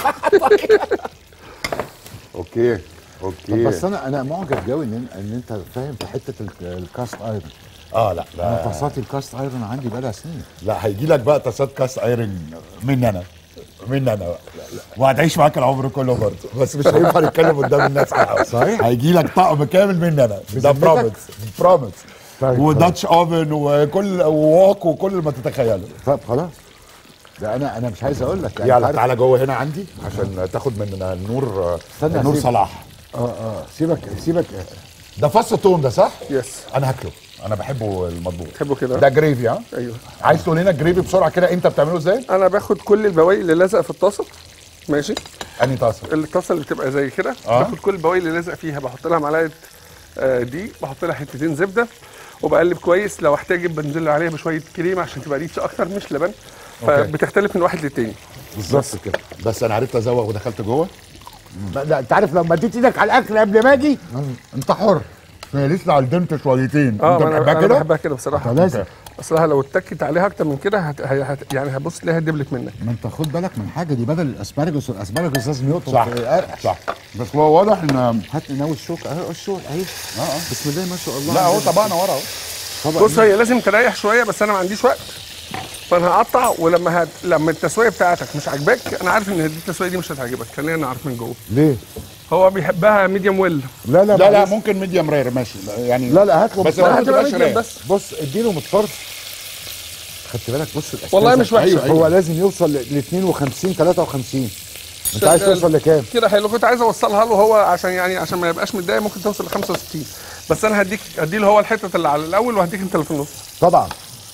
اوكي طب اوكي بس انا انا معجب قوي ان ان انت فاهم في حته ال- الكاست ايرون اه لا انا لا طاسات الكاست ايرون عندي بقالها سنين لا هيجي لك بقى طاسات كاست ايرون مني انا مني انا بقى. وهتعيش معاك العمر كله برضه بس مش هينفع نتكلم قدام الناس صحيح؟ هيجي لك طقم كامل مني انا ده بذمتك؟ بروميس بروميس طيب، وداتش اوفن وكل ووك وكل ما تتخيله طب خلاص ده انا انا مش عايز اقول لك يعني يلا عارف- تعالى جوه هنا عندي عشان تاخد من النور استنى النور أسيب. صلاح اه اه سيبك سيبك ده فص الثوم ده صح؟ يس انا هاكله انا بحبه المطبوخ تحبه كده ده جريفي ها ايوه عايز تقول لنا الجريفي بسرعه كده انت بتعمله ازاي؟ انا باخد كل البواقي اللي لازقه في الطاسه ماشي انهي طاسه؟ الطاسه اللي بتبقى زي كده آه. باخد كل البواقي اللي لازقه فيها بحط لها معلقه آه، دي بحط لها حتتين زبده وبقلب كويس لو احتاج بنزل عليها بشويه كريمه عشان تبقى ريتش اكتر مش لبن فبتختلف من واحد للتاني بالظبط كده بس انا عرفت ازوق ودخلت جوه لا انت عارف لو مديت ايدك على الاكل قبل ما اجي انت حر هي لسه على الدنت شويتين اه انت ما بتحبها انا, أنا كده؟ بحبها كده بصراحه طب لازم. اصلها لو اتكت عليها اكتر من كده هت... هي- هت... يعني هتبص تلاقيها دبلت منك ما انت خد بالك من حاجه دي بدل الاسبارجوس الاسبارجوس لازم يقطم صح في قرقش. صح بس هو واضح ان هات لي ناوي الشوك اهي الشوك اهي اه اه بسم الله ما شاء الله لا اهو طبقنا ورا اهو طبق بص هي لازم تريح شويه بس انا ما عنديش وقت فانا هقطع ولما هت... لما التسويه بتاعتك مش عاجباك انا عارف ان دي التسويه دي مش هتعجبك خلينا نعرف من جوه ليه؟ هو بيحبها ميديوم ويل لا لا لا لا معلش. ممكن ميديم رير ماشي لا، يعني لا لا هات له بس مطرف. ما هتبقى تبقاش ميديوم رير بس بص اديله متطرف خدت بالك بص الأسبارجوس. والله مش وحشة. أيوة. هو لازم يوصل ل 52 53 انت عايز شغال. توصل لكام؟ كده حلو كنت عايز اوصلها له هو عشان يعني عشان ما يبقاش متضايق ممكن توصل ل 65 بس انا هديك هدي له هو الحته اللي على الاول وهديك انت اللي في النص طبعا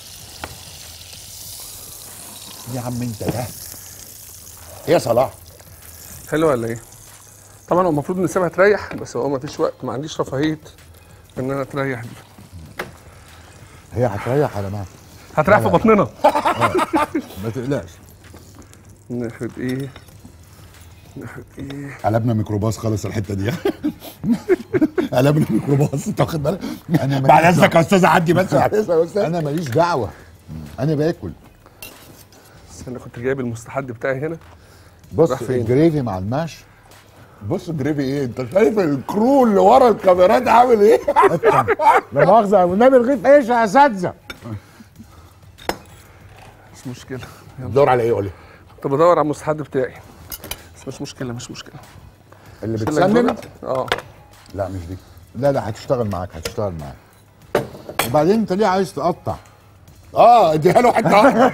يا عم انت ده ايه يا صلاح حلو ولا ايه؟ طبعا هو المفروض نسيبها تريح بس هو ما فيش وقت ما عنديش رفاهيه ان انا تريح دي هي هتريح على ما هتريح في بطننا ما تقلقش ناخد ايه؟ ناخد ايه؟ قلبنا ميكروباص خالص الحته دي قلبنا ميكروباص انت واخد بالك أنا ماليش بعد اذنك يا استاذ عدي بس بعد اذنك يا استاذ انا ماليش دعوه انا باكل بس انا كنت جايب المستحد بتاعي هنا بص راح فين؟ الجريفي مع الماش بص الجريفي ايه انت شايف الكرو اللي ورا الكاميرات عامل ايه لا مؤاخذه والنبي الغيف ايش يا اساتذه مش مشكله دور على ايه قول لي كنت بدور على المستحد بتاعي بس مش مشكله مش مشكله اللي شيل لك بتسنن دول. اه لا مش دي لا لا هتشتغل معاك هتشتغل معاك وبعدين انت ليه عايز تقطع اه اديها له حته واحدة.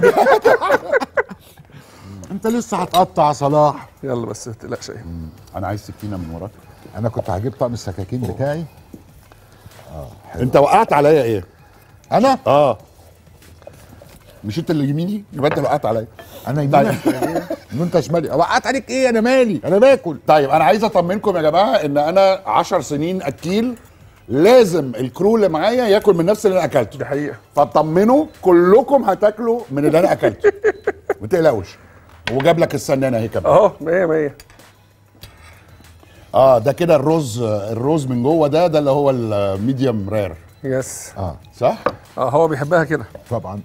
انت لسه هتقطع يا صلاح يلا بس ما تقلقش ايه انا عايز سكينه من وراك انا كنت هجيب طقم السكاكين بتاعي انت وقعت عليا ايه انا اه مش انت اللي يميني يبقى انت اللي وقعت عليا انا يمينك وانت شمالي وقعت عليك ايه انا مالي انا باكل طيب انا عايز اطمنكم يا جماعه ان انا 10 سنين اكيل لازم الكرو اللي معايا ياكل من نفس اللي انا اكلته دي حقيقه فاطمنوا كلكم هتاكلوا من اللي انا اكلته ما تقلقوش وجاب لك السنانه اهي كمان اهو 100 100 اه ده كده الرز الرز من جوه ده ده اللي هو الميديوم رير يس اه صح اه هو بيحبها كده طبعا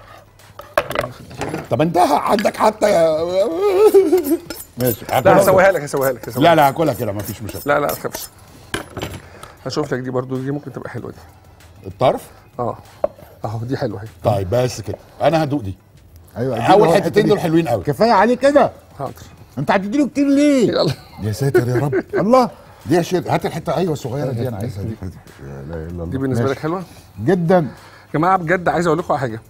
طب انت عندك حتى يا ماشي لا هاكلها. هسويها لك هسويها لك هسويها لا لك. لا هاكلها كده مفيش مشكله لا لا ما تخافش هشوف لك دي برضو دي ممكن تبقى حلوه دي الطرف اه اهو دي حلوه اهي طيب بس كده انا هدوق دي ايوه اول اديله حتتين دي. دول حلوين قوي كفايه عليه كده حاضر انت هتديله كتير ليه يلا يا ساتر يا رب الله دي يا شيخ هات الحته ايوه الصغيره دي انا عايزها دي لا اله الا الله دي بالنسبه ماشي. لك حلوه جدا يا جماعه بجد عايز اقول لكم على حاجه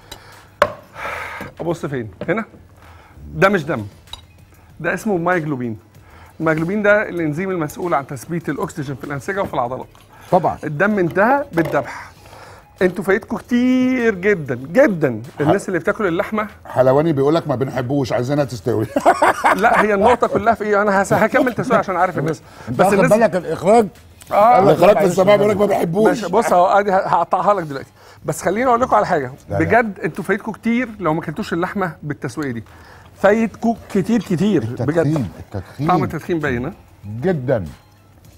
ابص فين هنا ده مش دم ده اسمه مايجلوبين المايجلوبين ده الانزيم المسؤول عن تثبيت الاكسجين في الانسجه وفي العضلات طبعا الدم انتهى بالذبح انتوا فايتكم كتير جدا جدا الناس اللي بتاكل اللحمه حلواني بيقول لك ما بنحبوش عايزينها تستوي لا هي النقطه كلها في ايه انا هس- هكمل تسويق عشان عارف الناس بس واخد بالك الاخراج اه الاخراج في السماء بيقول لك ما بيحبوش ماشي بص اهو ادي هقطعها لك دلوقتي بس خليني اقول لكم على حاجه لا. بجد انتوا فايتكم كتير لو ما اكلتوش اللحمه بالتسويه دي فايتكم كتير كتير بجد التدخين طعم التدخين التدخين باين ها؟ جدا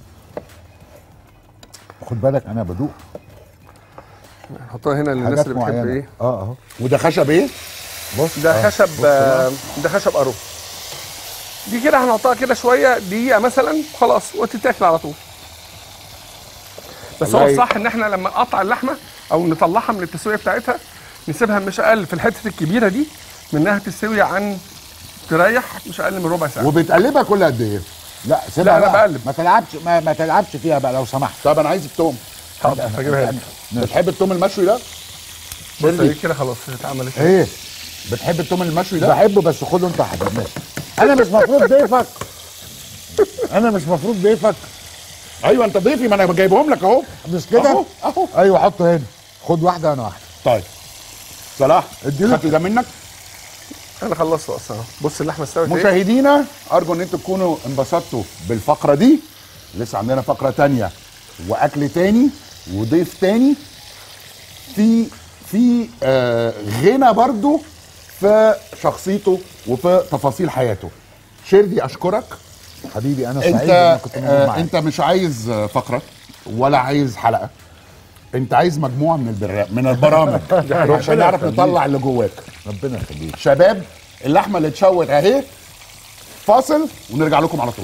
خد بالك انا بدوق نحطها هنا للناس حاجات اللي بتحب معينه ايه اه اهو وده خشب ايه؟ بص ده آه. خشب بص بقى. آه، ده خشب قرو دي كده هنحطها كده شويه دقيقه مثلا خلاص وتتاكل على طول بس هو والله- الصح ان احنا لما نقطع اللحمه او نطلعها من التسويه بتاعتها نسيبها مش اقل في الحته الكبيره دي من انها تستوي عن تريح مش اقل من ربع ساعه وبتقلبها كل قد ايه؟ لا سيبها لا، أنا بقى. بقلب. ما تلعبش ما, ما تلعبش فيها بقى لو سمحت طب انا عايز التوم حاضر هجيبها لك بتحب التوم المشوي ده؟ بص دي كده خلاص اتعملت ايه بتحب التوم المشوي ده؟ بحبه بس خده انت يا حبيبي ماشي انا مش مفروض ضيفك انا مش مفروض ضيفك ايوه انت ضيفي ما انا جايبهم لك اهو مش كده اهو اهو ايوه حطه هنا خد واحده انا واحده طيب صلاح اديله. خدت ده منك انا خلصت اصلا بص اللحمه استوت ايه مشاهدينا ارجو ان انتم تكونوا انبسطتوا بالفقره دي لسه عندنا فقره تانية واكل تاني وضيف تاني في في آه غنى برضو في شخصيته وفي تفاصيل حياته شيردي اشكرك حبيبي انا سعيد انت اني كنت موجود آه معاك انت مش عايز آه، فقره ولا عايز حلقه انت عايز مجموعه من البرا... من البرامج عشان نعرف نطلع اللي جواك ربنا يخليك شباب اللحمه اللي اتشوت اهي فاصل ونرجع لكم على طول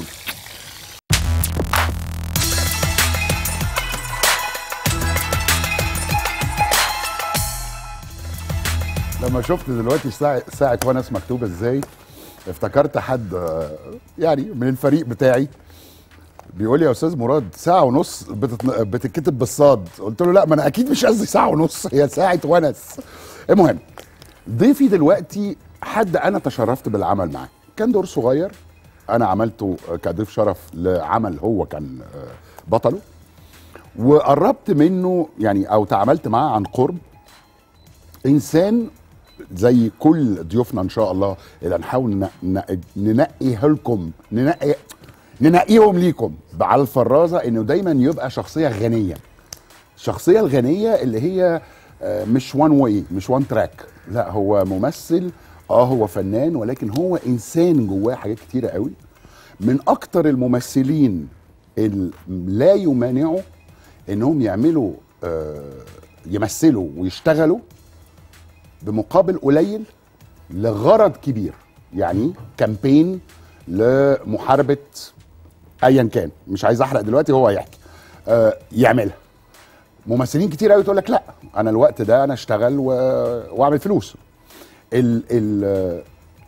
لما شفت دلوقتي ساعة ساعة ونس مكتوبة ازاي افتكرت حد آه، يعني من الفريق بتاعي بيقول لي يا استاذ مراد ساعة ونص بتتن... بتتكتب بالصاد قلت له لا ما انا اكيد مش قصدي ساعة ونص هي ساعة ونس المهم ضيفي دلوقتي حد انا تشرفت بالعمل معاه كان دور صغير انا عملته كضيف شرف لعمل هو كان آه، بطله وقربت منه يعني او تعاملت معاه عن قرب انسان زي كل ضيوفنا ان شاء الله اللي هنحاول ن- ن- ننقيها لكم ننقي ننقيهم ليكم على الفرازه انه دايما يبقى شخصيه غنيه الشخصيه الغنيه اللي هي آه، مش وان واي مش وان تراك لا هو ممثل اه هو فنان ولكن هو انسان جواه حاجات كتيره قوي من اكتر الممثلين اللي لا يمانعوا انهم يعملوا آه، يمثلوا ويشتغلوا بمقابل قليل لغرض كبير يعني كامبين لمحاربه ايا كان مش عايز احرق دلوقتي هو هيحكي آه يعملها ممثلين كتير قوي تقول لك لا انا الوقت ده انا اشتغل و... واعمل فلوس ال... ال...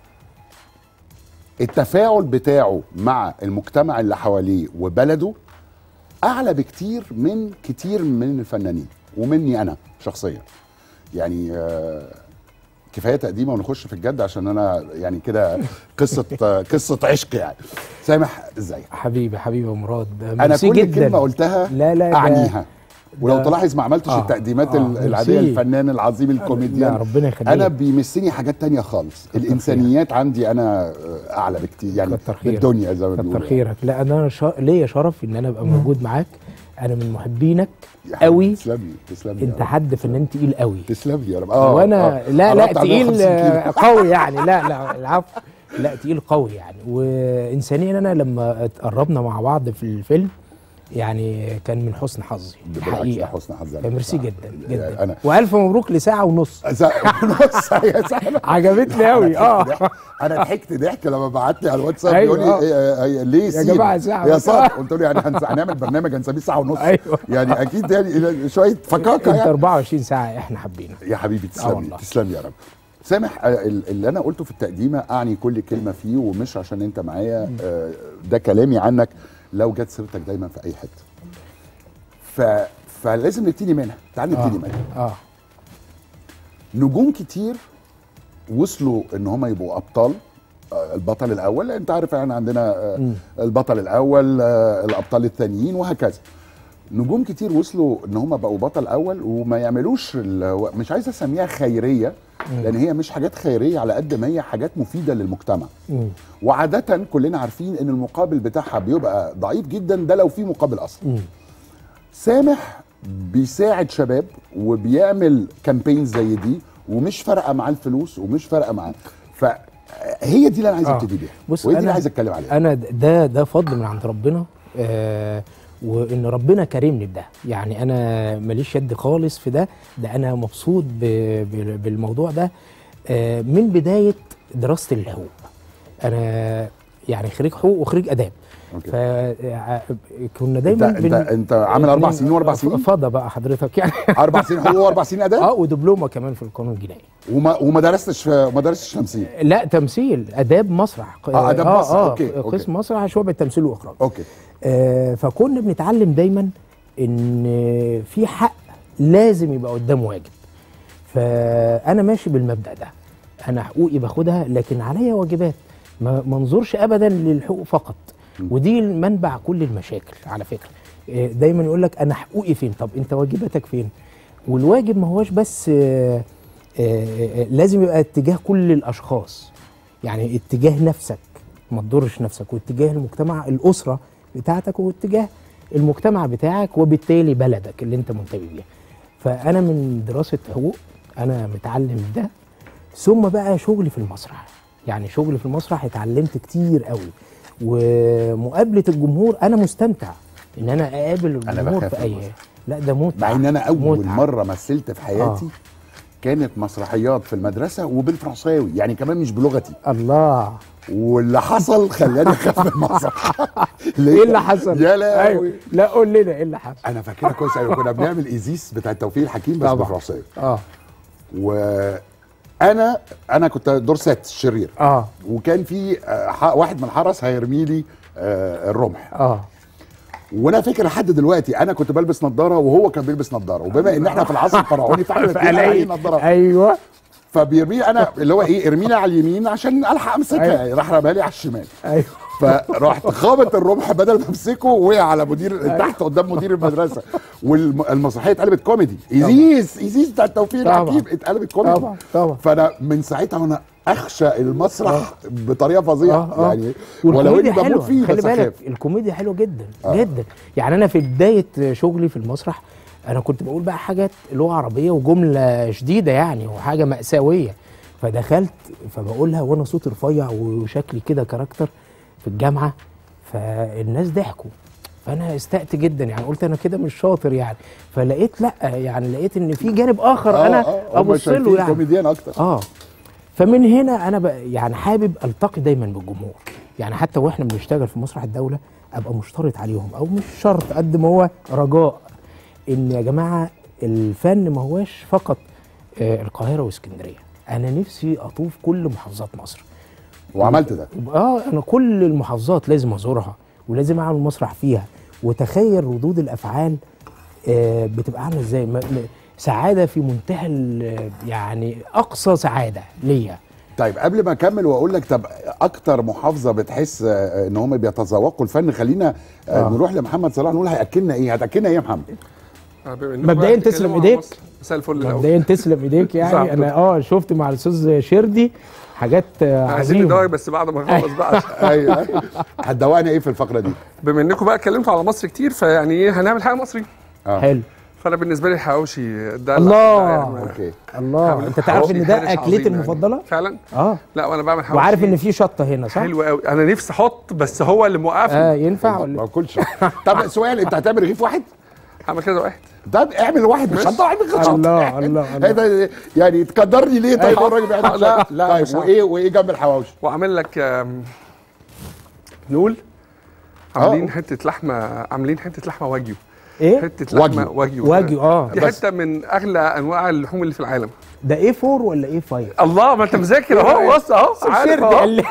التفاعل بتاعه مع المجتمع اللي حواليه وبلده اعلى بكتير من كتير من الفنانين ومني انا شخصيا يعني آه، كفايه تقديمه ونخش في الجد عشان انا يعني كده قصه آه، قصه عشق يعني سامح ازاي حبيبي حبيبي يا مراد انا ميرسي كل جدا. كلمه قلتها لا لا ده- اعنيها ولو ده- تلاحظ ما عملتش آه، التقديمات آه، ال- العاديه ميرسي. الفنان العظيم الكوميديان لا، ربنا يخليك. انا بيمسني حاجات تانية خالص الانسانيات عندي انا آه، اعلى بكتير يعني كتر خيرك. بالدنيا زي ما كتر بيقولوا خيرك لا انا شا... ليا شرف ان انا ابقى موجود معاك انا من محبينك يا حبيبي، قوي تسلمي تسلمي يا انت رب. حد فنان تقيل قوي تسلم لي يا رب اه وانا آه. لا لا قربت على تقيل 150 كيلو. آه، قوي يعني لا لا العفو لا تقيل قوي يعني وانسانيا انا لما اتقربنا مع بعض في الفيلم يعني كان من حسن حظي بالعكس يا حقيقه حسن حظ أنا. ميرسي جدا جدا انا والف مبروك لساعه ونص نص يا سلام عجبتني قوي اه انا ضحكت ضحك لما بعت لي على الواتساب أيوة، بيقول لي آه. إيه- إيه- ليه يا سين؟ جماعة ساعة يا بس. صاحبي قلت له يعني هنس- هنعمل برنامج هنسميه ساعه ونص أيوة. يعني اكيد يعني شويه فكاكه انت يعني 24 ساعه احنا حابينك يا حبيبي آه تسلم والله. تسلم يا رب سامح آه، ال- اللي انا قلته في التقديمه اعني كل كلمه فيه ومش عشان انت معايا آه، ده كلامي عنك لو جت سيرتك دايما في اي حته ف فلازم نبتدي منها تعال نبتدي منها اه نجوم كتير وصلوا ان هم يبقوا ابطال آه، البطل الاول انت عارف يعني عندنا آه، البطل الاول آه، الابطال الثانيين وهكذا نجوم كتير وصلوا ان هم بقوا بطل اول وما يعملوش ال- مش عايز اسميها خيريه لان هي مش حاجات خيريه على قد ما هي حاجات مفيده للمجتمع مم. وعاده كلنا عارفين ان المقابل بتاعها بيبقى ضعيف جدا ده لو في مقابل اصلا مم. سامح بيساعد شباب وبيعمل كامبين زي دي ومش فارقه معاه الفلوس ومش فارقه معاه فهي دي اللي انا عايز آه. ابتدي بيها بص وهي دي اللي أنا- عايز اتكلم عليها انا د- ده ده فضل من عند ربنا آه وان ربنا كرمني بده يعني انا ماليش يد خالص في ده ده انا مبسوط ب... ب... بالموضوع ده آه، من بدايه دراسه الحقوق انا يعني خريج حقوق وخريج اداب أوكي. فكنا انت دايما انت انت عامل اربع سنين واربع سنين فضى بقى حضرتك يعني اربع سنين حقوق واربع سنين اداب اه ودبلومه كمان في القانون الجنائي وما وما درستش ما درستش تمثيل لا تمثيل اداب مسرح آه، آداب مسرح، آه أوكي، أوكي. قسم مسرح شعبة تمثيل واخراج اوكي آه فكنا بنتعلم دايما ان في حق لازم يبقى قدام واجب فانا ماشي بالمبدا ده انا حقوقي باخدها لكن عليا واجبات ما منظورش ابدا للحقوق فقط ودي منبع كل المشاكل على فكره آه، دايما يقول لك انا حقوقي فين طب انت واجباتك فين والواجب ما هوش بس آه، آه، آه، لازم يبقى اتجاه كل الاشخاص يعني اتجاه نفسك ما تضرش نفسك واتجاه المجتمع الاسره بتاعتك واتجاه المجتمع بتاعك وبالتالي بلدك اللي انت منتمي بيها فانا من دراسه حقوق انا متعلم ده ثم بقى شغلي في المسرح يعني شغلي في المسرح اتعلمت كتير قوي ومقابله الجمهور انا مستمتع ان انا اقابل أنا الجمهور بخاف في من اي المسرح. لا ده متعه مع ان انا اول متعة. مره مثلت في حياتي آه. كانت مسرحيات في المدرسه وبالفرنساوي يعني كمان مش بلغتي الله واللي حصل خلاني اخاف من المسرح ايه اللي حصل؟ يا لهوي أيوة. لا قول لنا ايه اللي حصل انا فاكرها كويس قوي كنا بنعمل ايزيس بتاع توفيق الحكيم بس طبعا. بالفرنساوي اه وانا انا كنت دور ست الشرير اه وكان في آه، ح- واحد من الحرس هيرمي لي آه، الرمح اه وانا فاكر لحد دلوقتي انا كنت بلبس نظاره وهو كان بيلبس نظاره وبما ان احنا في العصر الفرعوني فاحنا الاثنين قاعدين نظاره ايوه فبيرمي انا اللي هو ايه ارميني على اليمين عشان الحق امسكها أيوة. راح رمالي على الشمال ايوه فرحت خابط الرمح بدل ما امسكه وقع على مدير تحت قدام مدير المدرسه والمسرحيه اتقلبت كوميدي ايزيس ايزيس بتاع توفيق طبعا. الحكيم اتقلبت كوميدي طبعا طبعا فانا من ساعتها وانا اخشى المسرح بطريقه فظيعه آه، آه. يعني ولو اني والكوميديا بموت حلوه فيه خلي بس بالك اخاف الكوميديا حلوه جدا آه. جدا يعني انا في بدايه شغلي في المسرح انا كنت بقول بقى حاجات لغه عربيه وجمله شديده يعني وحاجه ماساويه فدخلت فبقولها وانا صوتي رفيع وشكلي كده كاركتر في الجامعه فالناس ضحكوا فانا استأت جدا يعني قلت انا كده مش شاطر يعني فلقيت لا يعني لقيت ان في جانب اخر انا هم ابص شايفين له يعني كوميديان اكتر اه فمن هنا انا بقى يعني حابب التقي دايما بالجمهور يعني حتى واحنا بنشتغل في مسرح الدوله ابقى مشترط عليهم او مش شرط قد ما هو رجاء ان يا جماعه الفن ما هواش فقط آه القاهره واسكندريه انا نفسي اطوف كل محافظات مصر وعملت ده اه انا كل المحافظات لازم ازورها ولازم اعمل مسرح فيها وتخيل ردود الافعال آه بتبقى عامله ازاي م- م- سعاده في منتهى ال- يعني اقصى سعاده ليا طيب قبل ما اكمل واقول لك طب اكتر محافظه بتحس آه، ان هم بيتذوقوا الفن خلينا آه. آه. نروح لمحمد صلاح نقول هياكلنا ايه هتاكلنا ايه يا محمد آه، بما إنكم مبدئياً بقى تسلم بتتكلموا عن إيديك. مصر، مساء الفل الاول مبدئيا تسلم ايديك صح. يعني انا اه شفت مع الاستاذ شردي حاجات آه، عايزين عظيمه ندوق بس بعد ما نخلص بقى ايوه هتدوقنا ايه في الفقره دي بما انكم بقى اتكلمتوا على مصر كتير فيعني ايه هنعمل حاجه مصري اه حلو فانا بالنسبه لي الحواوشي ده الله. ده يعني اوكي الله هعمل انت تعرف ان حواوشي ده حارش عظيم اكلتي يعني. المفضله فعلا اه لا وانا بعمل حواوشي وعارف ان في شطه هنا صح حلو قوي انا نفسي احط بس هو اللي موقفني اه ينفع ما ولا باكلش طب سؤال انت هتعمل رغيف واحد هعمل كده واحد طب اعمل واحد مش ماشي. هتطلع اعمل شطه الله الله الله هذا يعني تقدرني ليه طيب الراجل بيعمل لا، شطة؟ لا، مش طيب عارف. وايه وايه جنب الحواوشي واعمل لك آم، نقول عاملين آه. حته لحمه عاملين حته لحمه واجيو ايه حته لحمه واجيو. واجيو واجيو اه دي بس- حته من اغلى انواع اللحوم اللي في العالم ده ايه 4 ولا ايه 5 الله ما انت مذاكر اهو بص اهو عارف شردي قال اهو لي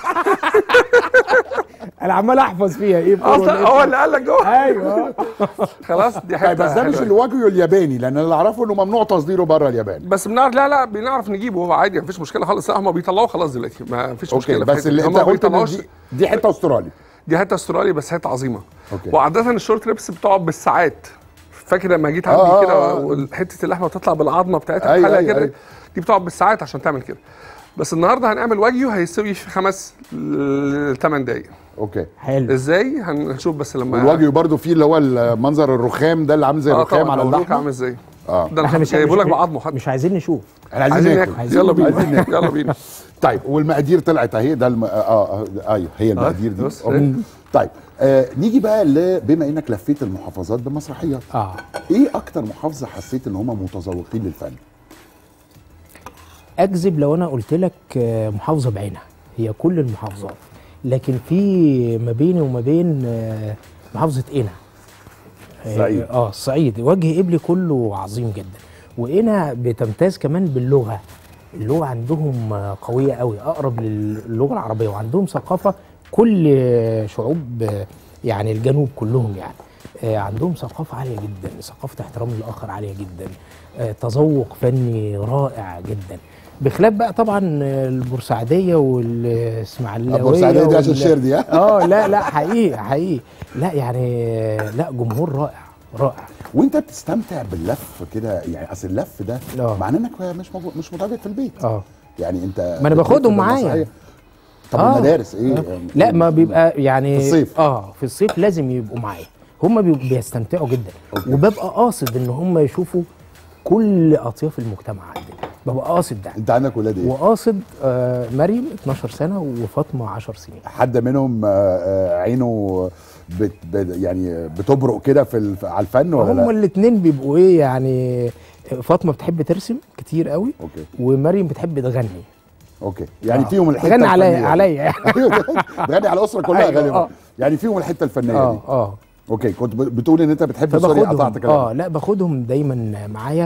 انا عمال احفظ فيها ايه 4 ولا اصلا ايه هو 5 اللي قال لك جوه ايوه خلاص دي حته طيب بس ده مش حلوة. الواجيو الياباني لان اللي اعرفه انه ممنوع تصديره بره اليابان بس بنعرف لا لا بنعرف نجيبه هو عادي مفيش مشكله خالص لا هم بيطلعوا خلاص دلوقتي ما فيش اوكي مشكله بس اللي هم انت ما قلت إن بيطلعوش دي, دي حته استرالي دي حته استرالي بس حته عظيمه أوكي. وعاده الشورت ريبس بتقعد بالساعات فاكر لما جيت آه، عندي آه، كده آه. وحته اللحمه بتطلع بالعظمه بتاعتها أيوة، بحالها أيوة، كده أيوة. دي بتقعد بالساعات عشان تعمل كده بس النهارده هنعمل واجيو هيستوي في خمس ل 8 دقايق اوكي حلو ازاي هنشوف بس لما والواجيو برضو فيه اللي هو المنظر الرخام ده اللي عامل زي اه الرخام طبعا على هوريك اللحمه عامل ازاي اه ده انا احنا مش جايبه لك مش- بعظمه حتى مش عايزين نشوف احنا عايزين عايزين ناكل ناكل يلا عايزين بينا يلا بينا طيب والمقادير طلعت اهي ده الم... اه اه آه، ايوه هي المقادير دي بص، أوكي. طيب آه نيجي بقى ل... بما انك لفيت المحافظات بمسرحيات اه ايه اكتر محافظه حسيت ان هم متذوقين للفن اكذب لو انا قلت لك آه، محافظه بعينها هي كل المحافظات لكن في ما بيني وما بين آه، محافظه قنا آه، الصعيد. اه الصعيد وجه قبلي كله عظيم جدا وقنا بتمتاز كمان باللغه اللغه عندهم آه، قويه قوي اقرب للغه العربيه وعندهم ثقافه كل آه، شعوب آه، يعني الجنوب كلهم يعني آه، عندهم ثقافه عاليه جدا ثقافه احترام الاخر عاليه جدا آه، تذوق فني رائع جدا بخلاف بقى طبعا البورسعيديه والاسماعيلاويه البورسعيدية دي عشان وال- الشير دي، ها؟ اه لا لا حقيقي حقيقي لا يعني لا جمهور رائع رائع وانت بتستمتع باللف كده يعني اصل اللف ده آه. معناه انك مش موجود مش متواجد في البيت اه يعني انت ما أنا بتلف باخدهم معايا. بالمسرحية. طب آه. المدارس ايه آه. لا ما بيبقى يعني في الصيف. اه في الصيف لازم يبقوا معايا هم بيبقوا بيستمتعوا جدا أوكي. وببقى قاصد ان هم يشوفوا كل اطياف المجتمع عندنا ببقى قاصد ده انت عندك ولاد ايه وقاصد آه مريم 12 سنه وفاطمه 10 سنين حد منهم آه، آه، عينه بت بت- يعني بتبرق كده في الف- على الفن ولا هم لا الاثنين بيبقوا ايه يعني فاطمه بتحب ترسم كتير قوي اوكي ومريم بتحب تغني اوكي يعني آه. فيهم الحته تغني عليا الفنية. عليا يعني تغني على الاسره كلها أيوة، غالبا آه. يعني فيهم الحته الفنيه اه دي اه اوكي كنت ب- بتقول ان انت بتحب سوري فباخدهم قطعت كلامك اه لا باخدهم دايما معايا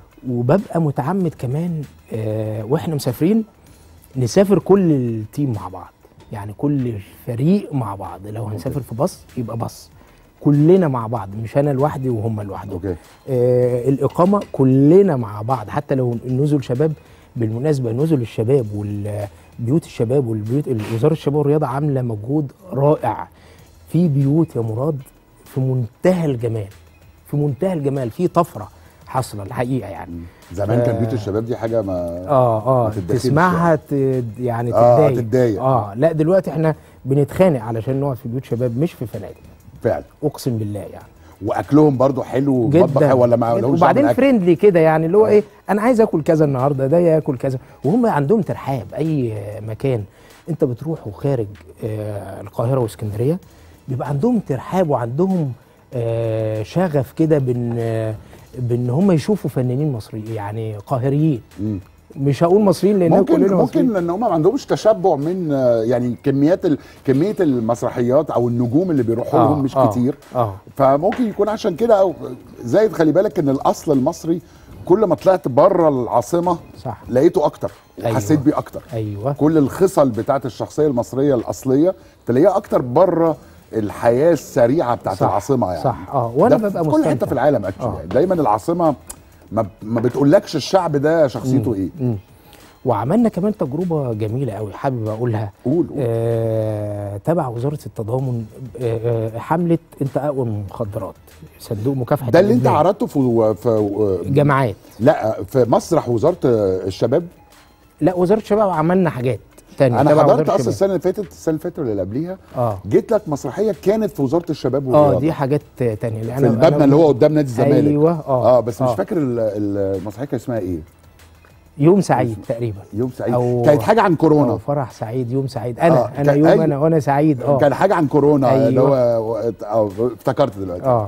وببقى متعمد كمان آه واحنا مسافرين نسافر كل التيم مع بعض يعني كل الفريق مع بعض لو هنسافر في باص يبقى باص كلنا مع بعض مش انا لوحدي وهم لوحدهم اوكي آه الاقامه كلنا مع بعض حتى لو نزل شباب بالمناسبه نزل الشباب والبيوت الشباب والبيوت وزاره الشباب والرياضه عامله مجهود رائع في بيوت يا مراد في منتهى الجمال في منتهى الجمال في طفره حاصله الحقيقه يعني زمان كان ف- بيوت الشباب دي حاجه ما اه اه ما تتدخلش تسمعها ت... يعني آه، تتضايق تتضايق. اه لا دلوقتي احنا بنتخانق علشان نقعد في بيوت شباب مش في فنادق فعلا اقسم بالله يعني واكلهم برضو حلو مطبخ جدا ولا ما جداً. لهوش وبعدين دعوة بالأكل؟ فريندلي كده يعني اللي هو آه. ايه انا عايز اكل كذا النهارده ده ياكل كذا وهم عندهم ترحاب اي مكان انت بتروح وخارج آه القاهره واسكندريه بيبقى عندهم ترحاب وعندهم آه شغف كده بان آه بان هم يشوفوا فنانين مصريين يعني قاهريين مم. مش هقول مصريين لان ممكن كلنا مصريين. ممكن ان هم ما عندهمش تشبع من آه، يعني كميات ال... كميه المسرحيات او النجوم اللي بيروحوا آه، لهم مش آه، كتير اه فممكن يكون عشان كده او زائد خلي بالك ان الاصل المصري كل ما طلعت بره العاصمه صح لقيته اكتر أيوة. وحسيت بيه اكتر ايوه كل الخصل بتاعت الشخصيه المصريه الاصليه تلاقيها اكتر بره الحياه السريعه بتاعت صح، العاصمه يعني صح اه وانا ده ببقى في كل حته مستمتع في العالم اكشلي آه. يعني دايما العاصمه ما ما بتقولكش الشعب ده شخصيته ايه مم. وعملنا كمان تجربه جميله قوي حابب اقولها قول قول آه، تبع وزاره التضامن آه، آه، حمله انت اقوى من المخدرات صندوق مكافحه ده اللي انت الإدمان. عرضته في في جامعات لا في مسرح وزاره الشباب لا وزاره الشباب عملنا حاجات تانية انا تبع حضرت وزارة اصلا الشباب. السنه اللي فاتت السنه اللي فاتت ولا اللي قبليها اه جيت لك مسرحيه كانت في وزاره الشباب اه والرياضه دي حاجات تانية لأن في المبنى اللي هو قدام نادي الزمالك ايوه اه اه بس مش فاكر ال- ال- المسرحيه كان اسمها ايه يوم سعيد تقريبا يوم سعيد أو- كانت حاجه عن اه كورونا فرح سعيد يوم سعيد انا آه، انا كان- يوم أيوة. انا وانا سعيد اه كان حاجه عن كورونا اللي أيوة. هو اه افتكرت دلوقتي اه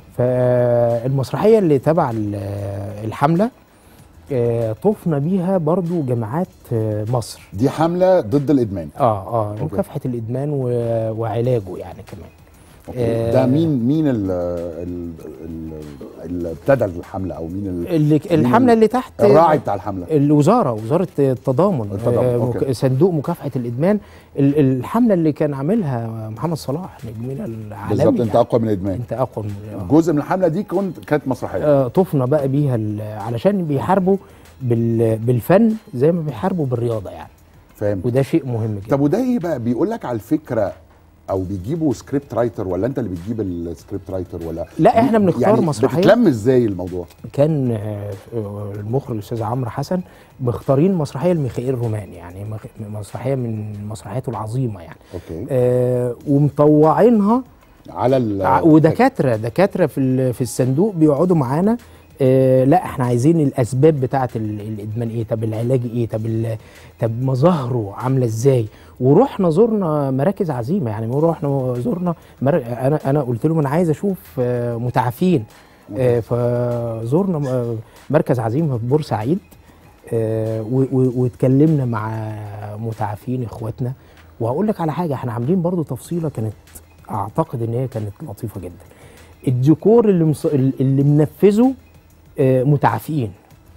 فالمسرحيه اللي تبع ال- الحمله آه، طفنا بيها برضو جامعات آه، مصر دي حمله ضد الادمان اه اه أوكي. مكافحه الادمان و- وعلاجه يعني كمان أوكي. آه. ده مين مين ال- ال- ال- اللي ابتدى الحمله او مين ال- اللي الحمله اللي تحت الراعي بتاع الحمله الوزاره وزاره التضامن, التضامن، آه، أوكي. مك- صندوق مكافحه الادمان ال- الحمله اللي كان عاملها محمد صلاح نجمنا العالمي بالظبط انت يعني. اقوى من الادمان انت اقوى من آه. جزء من الحمله دي كنت كانت مسرحيه آه، طفنا بقى بيها ال- علشان بيحاربوا بال- بالفن زي ما بيحاربوا بالرياضه يعني فاهم وده شيء مهم جدا طب وده ايه بقى بيقول لك على الفكره او بيجيبوا سكريبت رايتر ولا انت اللي بتجيب السكريبت رايتر ولا لا، إحنا بنختار يعني مسرحية. بتتلم ازاي الموضوع كان آه، آه، المخرج الاستاذ عمرو حسن مختارين مسرحيه لميخائيل رومان يعني مخ- مسرحيه من مسرحياته العظيمه يعني اوكي آه ومطوعينها على ال ع- ودكاتره دكاتره في ال- في الصندوق بيقعدوا معانا آه لا احنا عايزين الاسباب بتاعه ال- الادمان ايه طب العلاج ايه طب ال- طب مظاهره عامله ازاي ورحنا زرنا مراكز عزيمه يعني رحنا زرنا مر... انا انا قلت لهم انا عايز اشوف آه متعافين آه فزرنا م- مركز عزيمه في بورسعيد آه، و- و- واتكلمنا مع متعافين اخواتنا وهقول لك على حاجه احنا عاملين برضو تفصيله كانت اعتقد ان هي كانت لطيفه جدا الديكور اللي مص... اللي منفذه آه، متعافين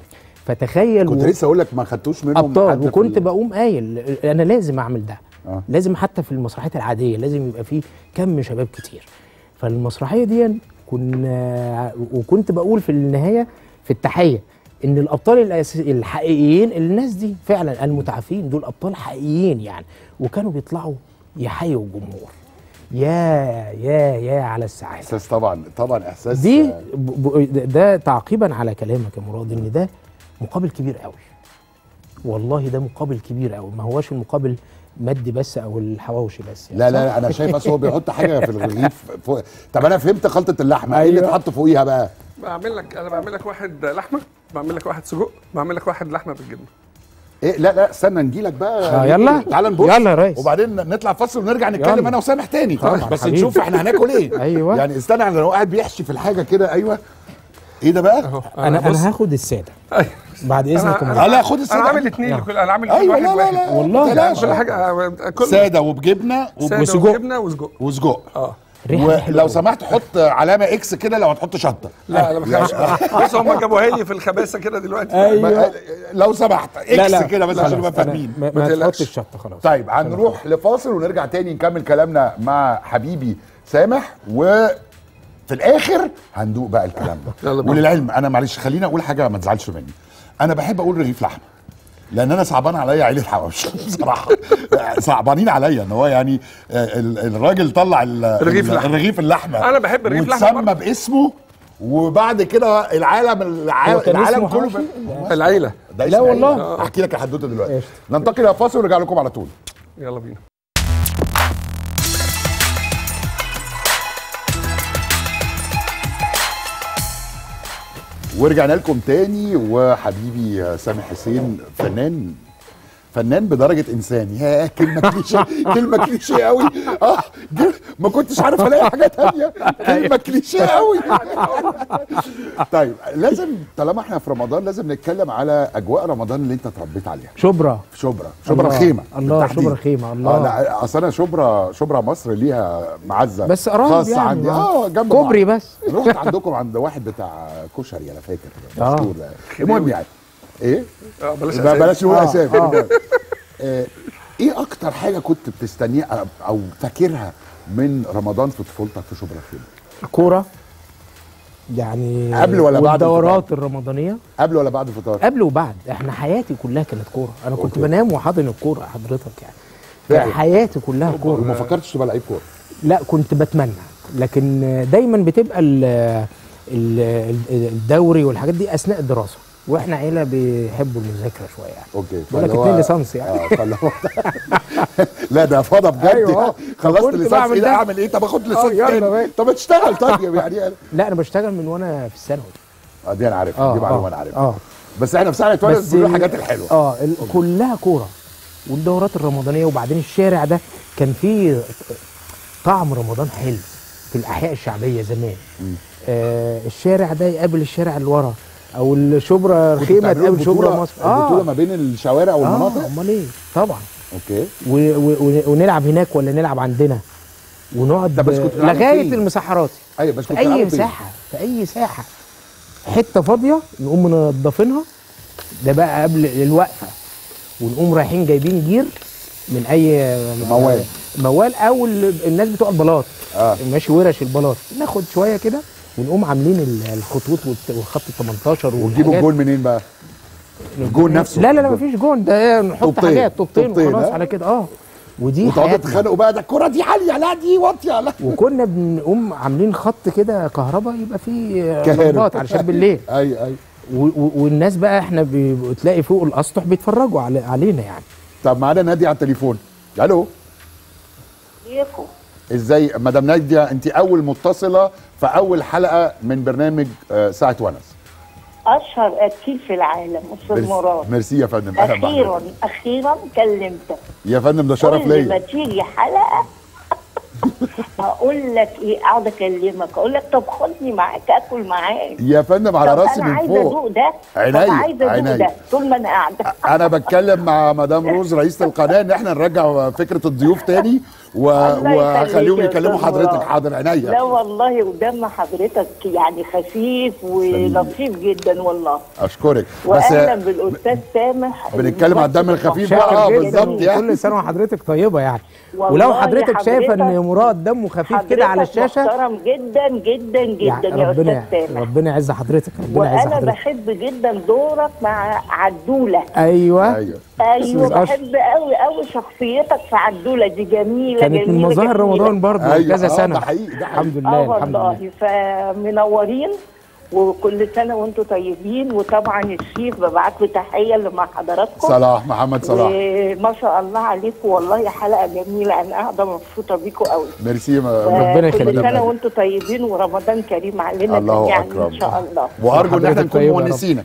فتخيل كنت و- لسه اقول لك ما خدتوش منهم حد ابطال في وكنت ال- بقوم قايل انا لازم اعمل ده آه. لازم حتى في المسرحيات العاديه لازم يبقى فيه كم شباب كتير فالمسرحيه دي كنا وكنت بقول في النهايه في التحيه ان الابطال الأس- الحقيقيين الناس دي فعلا المتعافين دول ابطال حقيقيين يعني وكانوا بيطلعوا يحيوا الجمهور يا يا يا على السعاده احساس طبعا طبعا احساس دي آه، ب- ب- ده- ده تعقيبا على كلامك يا مراد ان ده مقابل كبير قوي والله ده مقابل كبير قوي ما هوش المقابل مادي بس او الحواوشي بس يعني لا لا صح؟ لا انا شايف اصل هو بيحط حاجه في الرغيف فوق طب انا فهمت خلطه اللحمه ايه اللي أيوة. اتحط فوقيها بقى بعمل لك انا بعمل لك واحد لحمه بعمل لك واحد سجق بعمل لك واحد لحمه بالجبنه ايه لا لا استنى نجيلك بقى آه، يلا. تعال نبص يلا يا ريس. وبعدين نطلع فاصل ونرجع نتكلم يلا. انا وسامح تاني طبعا، بس حبيبي. نشوف احنا هناكل ايه أيوة. يعني استنى انا لو قاعد بيحشي في الحاجه كده ايوه ايه ده بقى اهو انا بص. انا هاخد الساده أيوة. بعد اذنك يا أنا- مراد. اه لا خد انا الساده عامل الاثنين يلا. انا عامل ايوه واحد لا لا واحد. لا والله. بلاش. كل حاجه آه، كل ساده وبجبنه سادة وسجق وجبنه وسجق وسجق اه ريحة حلوة ولو أوي. سمحت حط علامه اكس كده لو هتحط شطه لا لا ما بخافش بص هم جابوها لي في الخباثه كده دلوقتي أيوة. لو سمحت اكس كده بس عشان نبقى خلاص، أنا فاهمين ما, ما ما تقلقش. تحطش الشطه خلاص طيب هنروح لفاصل ونرجع تاني نكمل كلامنا مع حبيبي سامح و في الاخر هندوق بقى الكلام ده يلا بينا. وللعلم انا معلش خليني اقول حاجه ما تزعلش مني انا بحب اقول رغيف لحمه لان انا صعبان عليا عيله حواوشي بصراحه صعبانين عليا ان هو يعني آه، ال- الراجل طلع ال- رغيف ال- لحمة. الرغيف اللحمه أنا بحب الرغيف لحمة وتسمى برضه. باسمه وبعد كده العالم العالم, هو كان العالم اسمه كله حواوشي؟ ب- العيله ده لا اسم والله. عيلة. احكي لك الحدوته دلوقتي قشطة. ننتقل الى فاصل ونرجع لكم على طول يلا بينا ورجعنا لكم تاني وحبيبي سامح حسين فنان فنان بدرجة إنسان يا كلمة كليشيه كلمة كليشيه قوي اه جل- ما كنتش عارف ألاقي حاجة تانية كلمة كليشيه قوي طيب لازم طالما احنا في رمضان لازم نتكلم على أجواء رمضان اللي أنت اتربيت عليها شبرا في شبرا شبرا الله. خيمة الله، بالتحديد. شبرا خيمة، الله. آه لا أصل أنا شبرا شبرا مصر ليها معزة بس قريب خاصة يعني عندي ما- اه جنب كوبري بعض. بس رحت عندكم عند واحد بتاع كشري انا فاكر آه. مشهور ده. المهم يعني ايه اه بلاش ب- أسامي. بلاش نقول آه، اسامي آه. المهم. آه، ايه اكتر حاجه كنت بتستنيها أو- او فاكرها من رمضان في طفولتك في شبرا الخيمه كوره يعني قبل ولا بعد الدورات الرمضانيه قبل ولا بعد الفطار قبل وبعد احنا حياتي كلها كانت كوره انا كنت أوكي. بنام وحاضن الكوره حضرتك يعني فعلا. كان حياتي كلها كوره وما فكرتش تبقى لعيب كوره لا كنت بتمنى لكن دايما بتبقى ال ال الدوري والحاجات دي اثناء الدراسه واحنا عيله بيحبوا المذاكره شويه يعني اوكي بقول لك فاللي هو- اتنين ليسانس يعني. اه فاللي هو لا ده فاضى بجد أيوة. يعني. خلصت فكنت ليسانس بعمل ايه ده ده. اعمل ايه طب اخد ليسانس يلا تاني بقى. طب اشتغل طيب يعني لا انا بشتغل من وانا في الثانوي اه دي انا عارفها دي معلومه انا عارفها اه بس احنا في سنه اتولد بس بنقول الحاجات الحلوه اه ال- كلها كوره والدورات الرمضانيه وبعدين الشارع ده كان فيه طعم رمضان حلو في الاحياء الشعبيه زمان آه الشارع ده يقابل الشارع اللي ورا او الشبرا كنتوا الخيمه بتعملوا تقابل شبرا البطولة- مصر البطوله ما بين الشوارع اه والمناطق امال ايه طبعا اوكي و و و ونلعب هناك ولا نلعب عندنا ونقعد طب بس كنتوا بتلعبوا لغايه فين؟ المسحرات ايوه بس في كنت بتلعبوا اي فين؟ ساحه في اي ساحه حته فاضيه نقوم منضفينها ده بقى قبل الوقفه ونقوم رايحين جايبين جير من اي موال. موال او ال- الناس بتوع البلاط آه. ماشي ورش البلاط ناخد شويه كده ونقوم عاملين ال- الخطوط والت- والخط ال 18 وتجيبوا والحاجات. الجول منين بقى؟ الجون نفسه لا لا لا مفيش جون ده نحط طوبتين. حاجات طوبتين طوبتين، وخلاص ها؟ على كده اه ودي وتقعدوا حياتنا. تتخانقوا بقى ده الكره دي عاليه لا دي واطيه لا وكنا بنقوم عاملين خط كده كهرباء يبقى فيه كهرب. لمبات علشان بالليل ايوه ايوه و- و- والناس بقى احنا بي- تلاقي فوق الاسطح بيتفرجوا علي علينا يعني طب معانا ناديه على التليفون الو ليكو ازاي مدام ناديه انت اول متصله في اول حلقه من برنامج آه، ساعه ونس اشهر اكيل في العالم استاذ ميرسي- مراد ميرسي يا فندم اهلا اخيرا بحضرتك اخيرا كلمتك يا فندم ده شرف كل ما ليا تيجي حلقه اقول لك ايه اقعد اكلمك اقول لك طب خدني معاك اكل معاك يا فندم على طب راسي انا من عايزه فوق ادوق ده طب عينيا، عايزه ادوق عينيا. ده طول ما انا قاعده انا بتكلم مع مدام روز رئيسه القناه ان احنا نرجع فكره الضيوف تاني و... الله يخليك وخليهم يا يكلموا أستاذ حضرتك مراد. حاضر لا عينيا والله ودم حضرتك يعني خفيف ولطيف جدا والله اشكرك بس واهلا بالاستاذ سامح بنتكلم على الدم الخفيف شاكر بقى اه جدا بالظبط يعني كل سنه وحضرتك طيبه يعني والله ولو حضرتك شايفه ان حضرتك- مراد دمه خفيف كده على حضرتك الشاشه محترم جدا جدا جدا يعني يا ربنا استاذ سامح ربنا يعز حضرتك ربنا يعز وانا حضرتك بحب جدا دورك مع عدوله ايوه ايوه ايوه أستاذ أشرف. بحب قوي قوي شخصيتك في عدوله دي جميله كانت جميله من مظاهر جميلة. رمضان برضه من أيوة، كذا آه، سنه ده حقيقي، ده حقيقي. الحمد لله اه الحمد لله والله فمنورين وكل سنه وانتم طيبين وطبعا الشيف ببعت له تحيه اللي مع حضراتكم صلاح محمد صلاح وما شاء الله عليكم والله حلقه جميله انا قاعده مبسوطه بيكم قوي ميرسي ما- ربنا كل يخليك. سنه وانتم طيبين ورمضان كريم علينا الله جميعا أكرم. ان شاء الله وارجو ان احنا وحضرتك نكون طيبة يا رب. مونسينك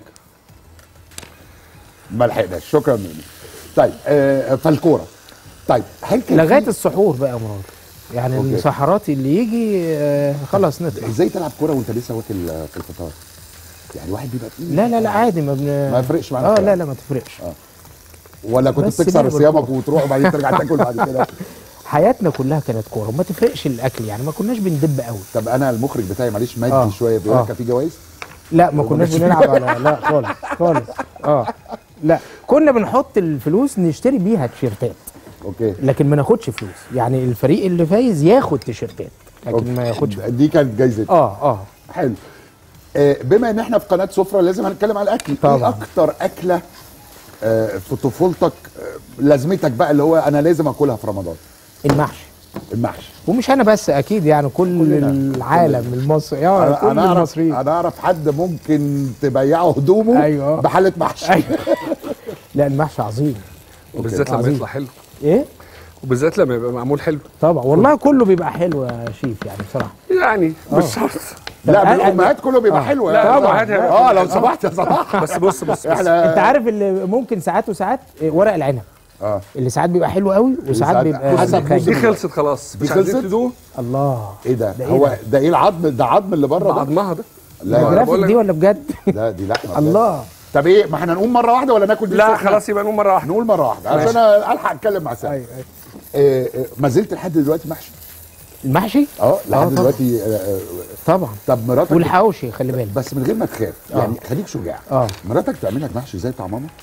ما لحقناش شكرا مني طيب آه فالكوره طيب هل كان لغايه في- السحور بقى يا مراد يعني أوكي. السحراتي اللي يجي آه، خلاص نطلع ازاي تلعب كوره وانت لسه واكل آه، في الفطار يعني واحد بيبقى تقيل لا لا لا عادي ما بن... ما يفرقش معانا اه الكلام. لا لا ما تفرقش ولا كنت بس بتكسر لعب صيامك الكورة. وتروح وبعدين ترجع تاكل بعد كده حياتنا كلها كانت كوره وما تفرقش الاكل يعني ما كناش بندب قوي طب انا المخرج بتاعي معلش مادي آه. شويه بيقول لك آه. كان في جوائز لا ما كناش بنلعب على لا خالص خالص اه لا كنا بنحط الفلوس نشتري بيها تيشيرتات اوكي لكن ما ناخدش فلوس يعني الفريق اللي فايز ياخد تيشيرتات لكن ما ياخدش فلوس دي كانت جايزه اه اه حلو آه، بما ان احنا في قناه سفره لازم هنتكلم على الاكل طبعاً. ايه اكتر اكله آه، في طفولتك آه، لازمتك بقى اللي هو انا لازم اكلها في رمضان المحشي المحشي ومش انا بس اكيد يعني كل كلنا. العالم المصري اه انا كل أنا اعرف المصريين انا اعرف حد ممكن تبيعه هدومه أيوة. بحاله محشي أيوة. لا المحشي عظيم وبالذات لما عظيم. يطلع حلو ايه وبالذات لما يبقى معمول حلو طبعا والله كله بيبقى حلو يا شيف يعني بصراحه يعني مش شرط لا طب أنا- بالامهات كله بيبقى آه. حلو لا، يعني. الأمهات هيبقى اه حلو. لو سمحت يا صلاح بس بص بص, بص. احنا انت عارف اللي ممكن ساعات وساعات إيه، ورق العنب اه اللي ساعات بيبقى حلو قوي وساعات وساعات بيبقى حسب مخيل. دي خلصت خلاص دي مش عايزين خلصت؟ تدوق الله ايه ده ده إيه هو ده؟ ده ايه العظم ده عظم اللي بره ده بعضمها ده لا أنا جرافيك بقول لك- دي ولا بجد لا دي لحمه الله طب ايه ما احنا نقوم مره واحده ولا ناكل دي لا سخنة؟ خلاص يبقى نقوم مره واحده نقول مره واحده عشان ماشي. أنا الحق اتكلم مع سامي ايوه ايوه آه، آه، ما زلت لحد دلوقتي محشي المحشي اه آه، لحد طبعا. دلوقتي آه، آه، طبعا طب مراتك والحواوشي خلي بالك بس من غير ما تخاف يعني خليك شجاع آه. مراتك تعمل لك محشي زي بتاع ماما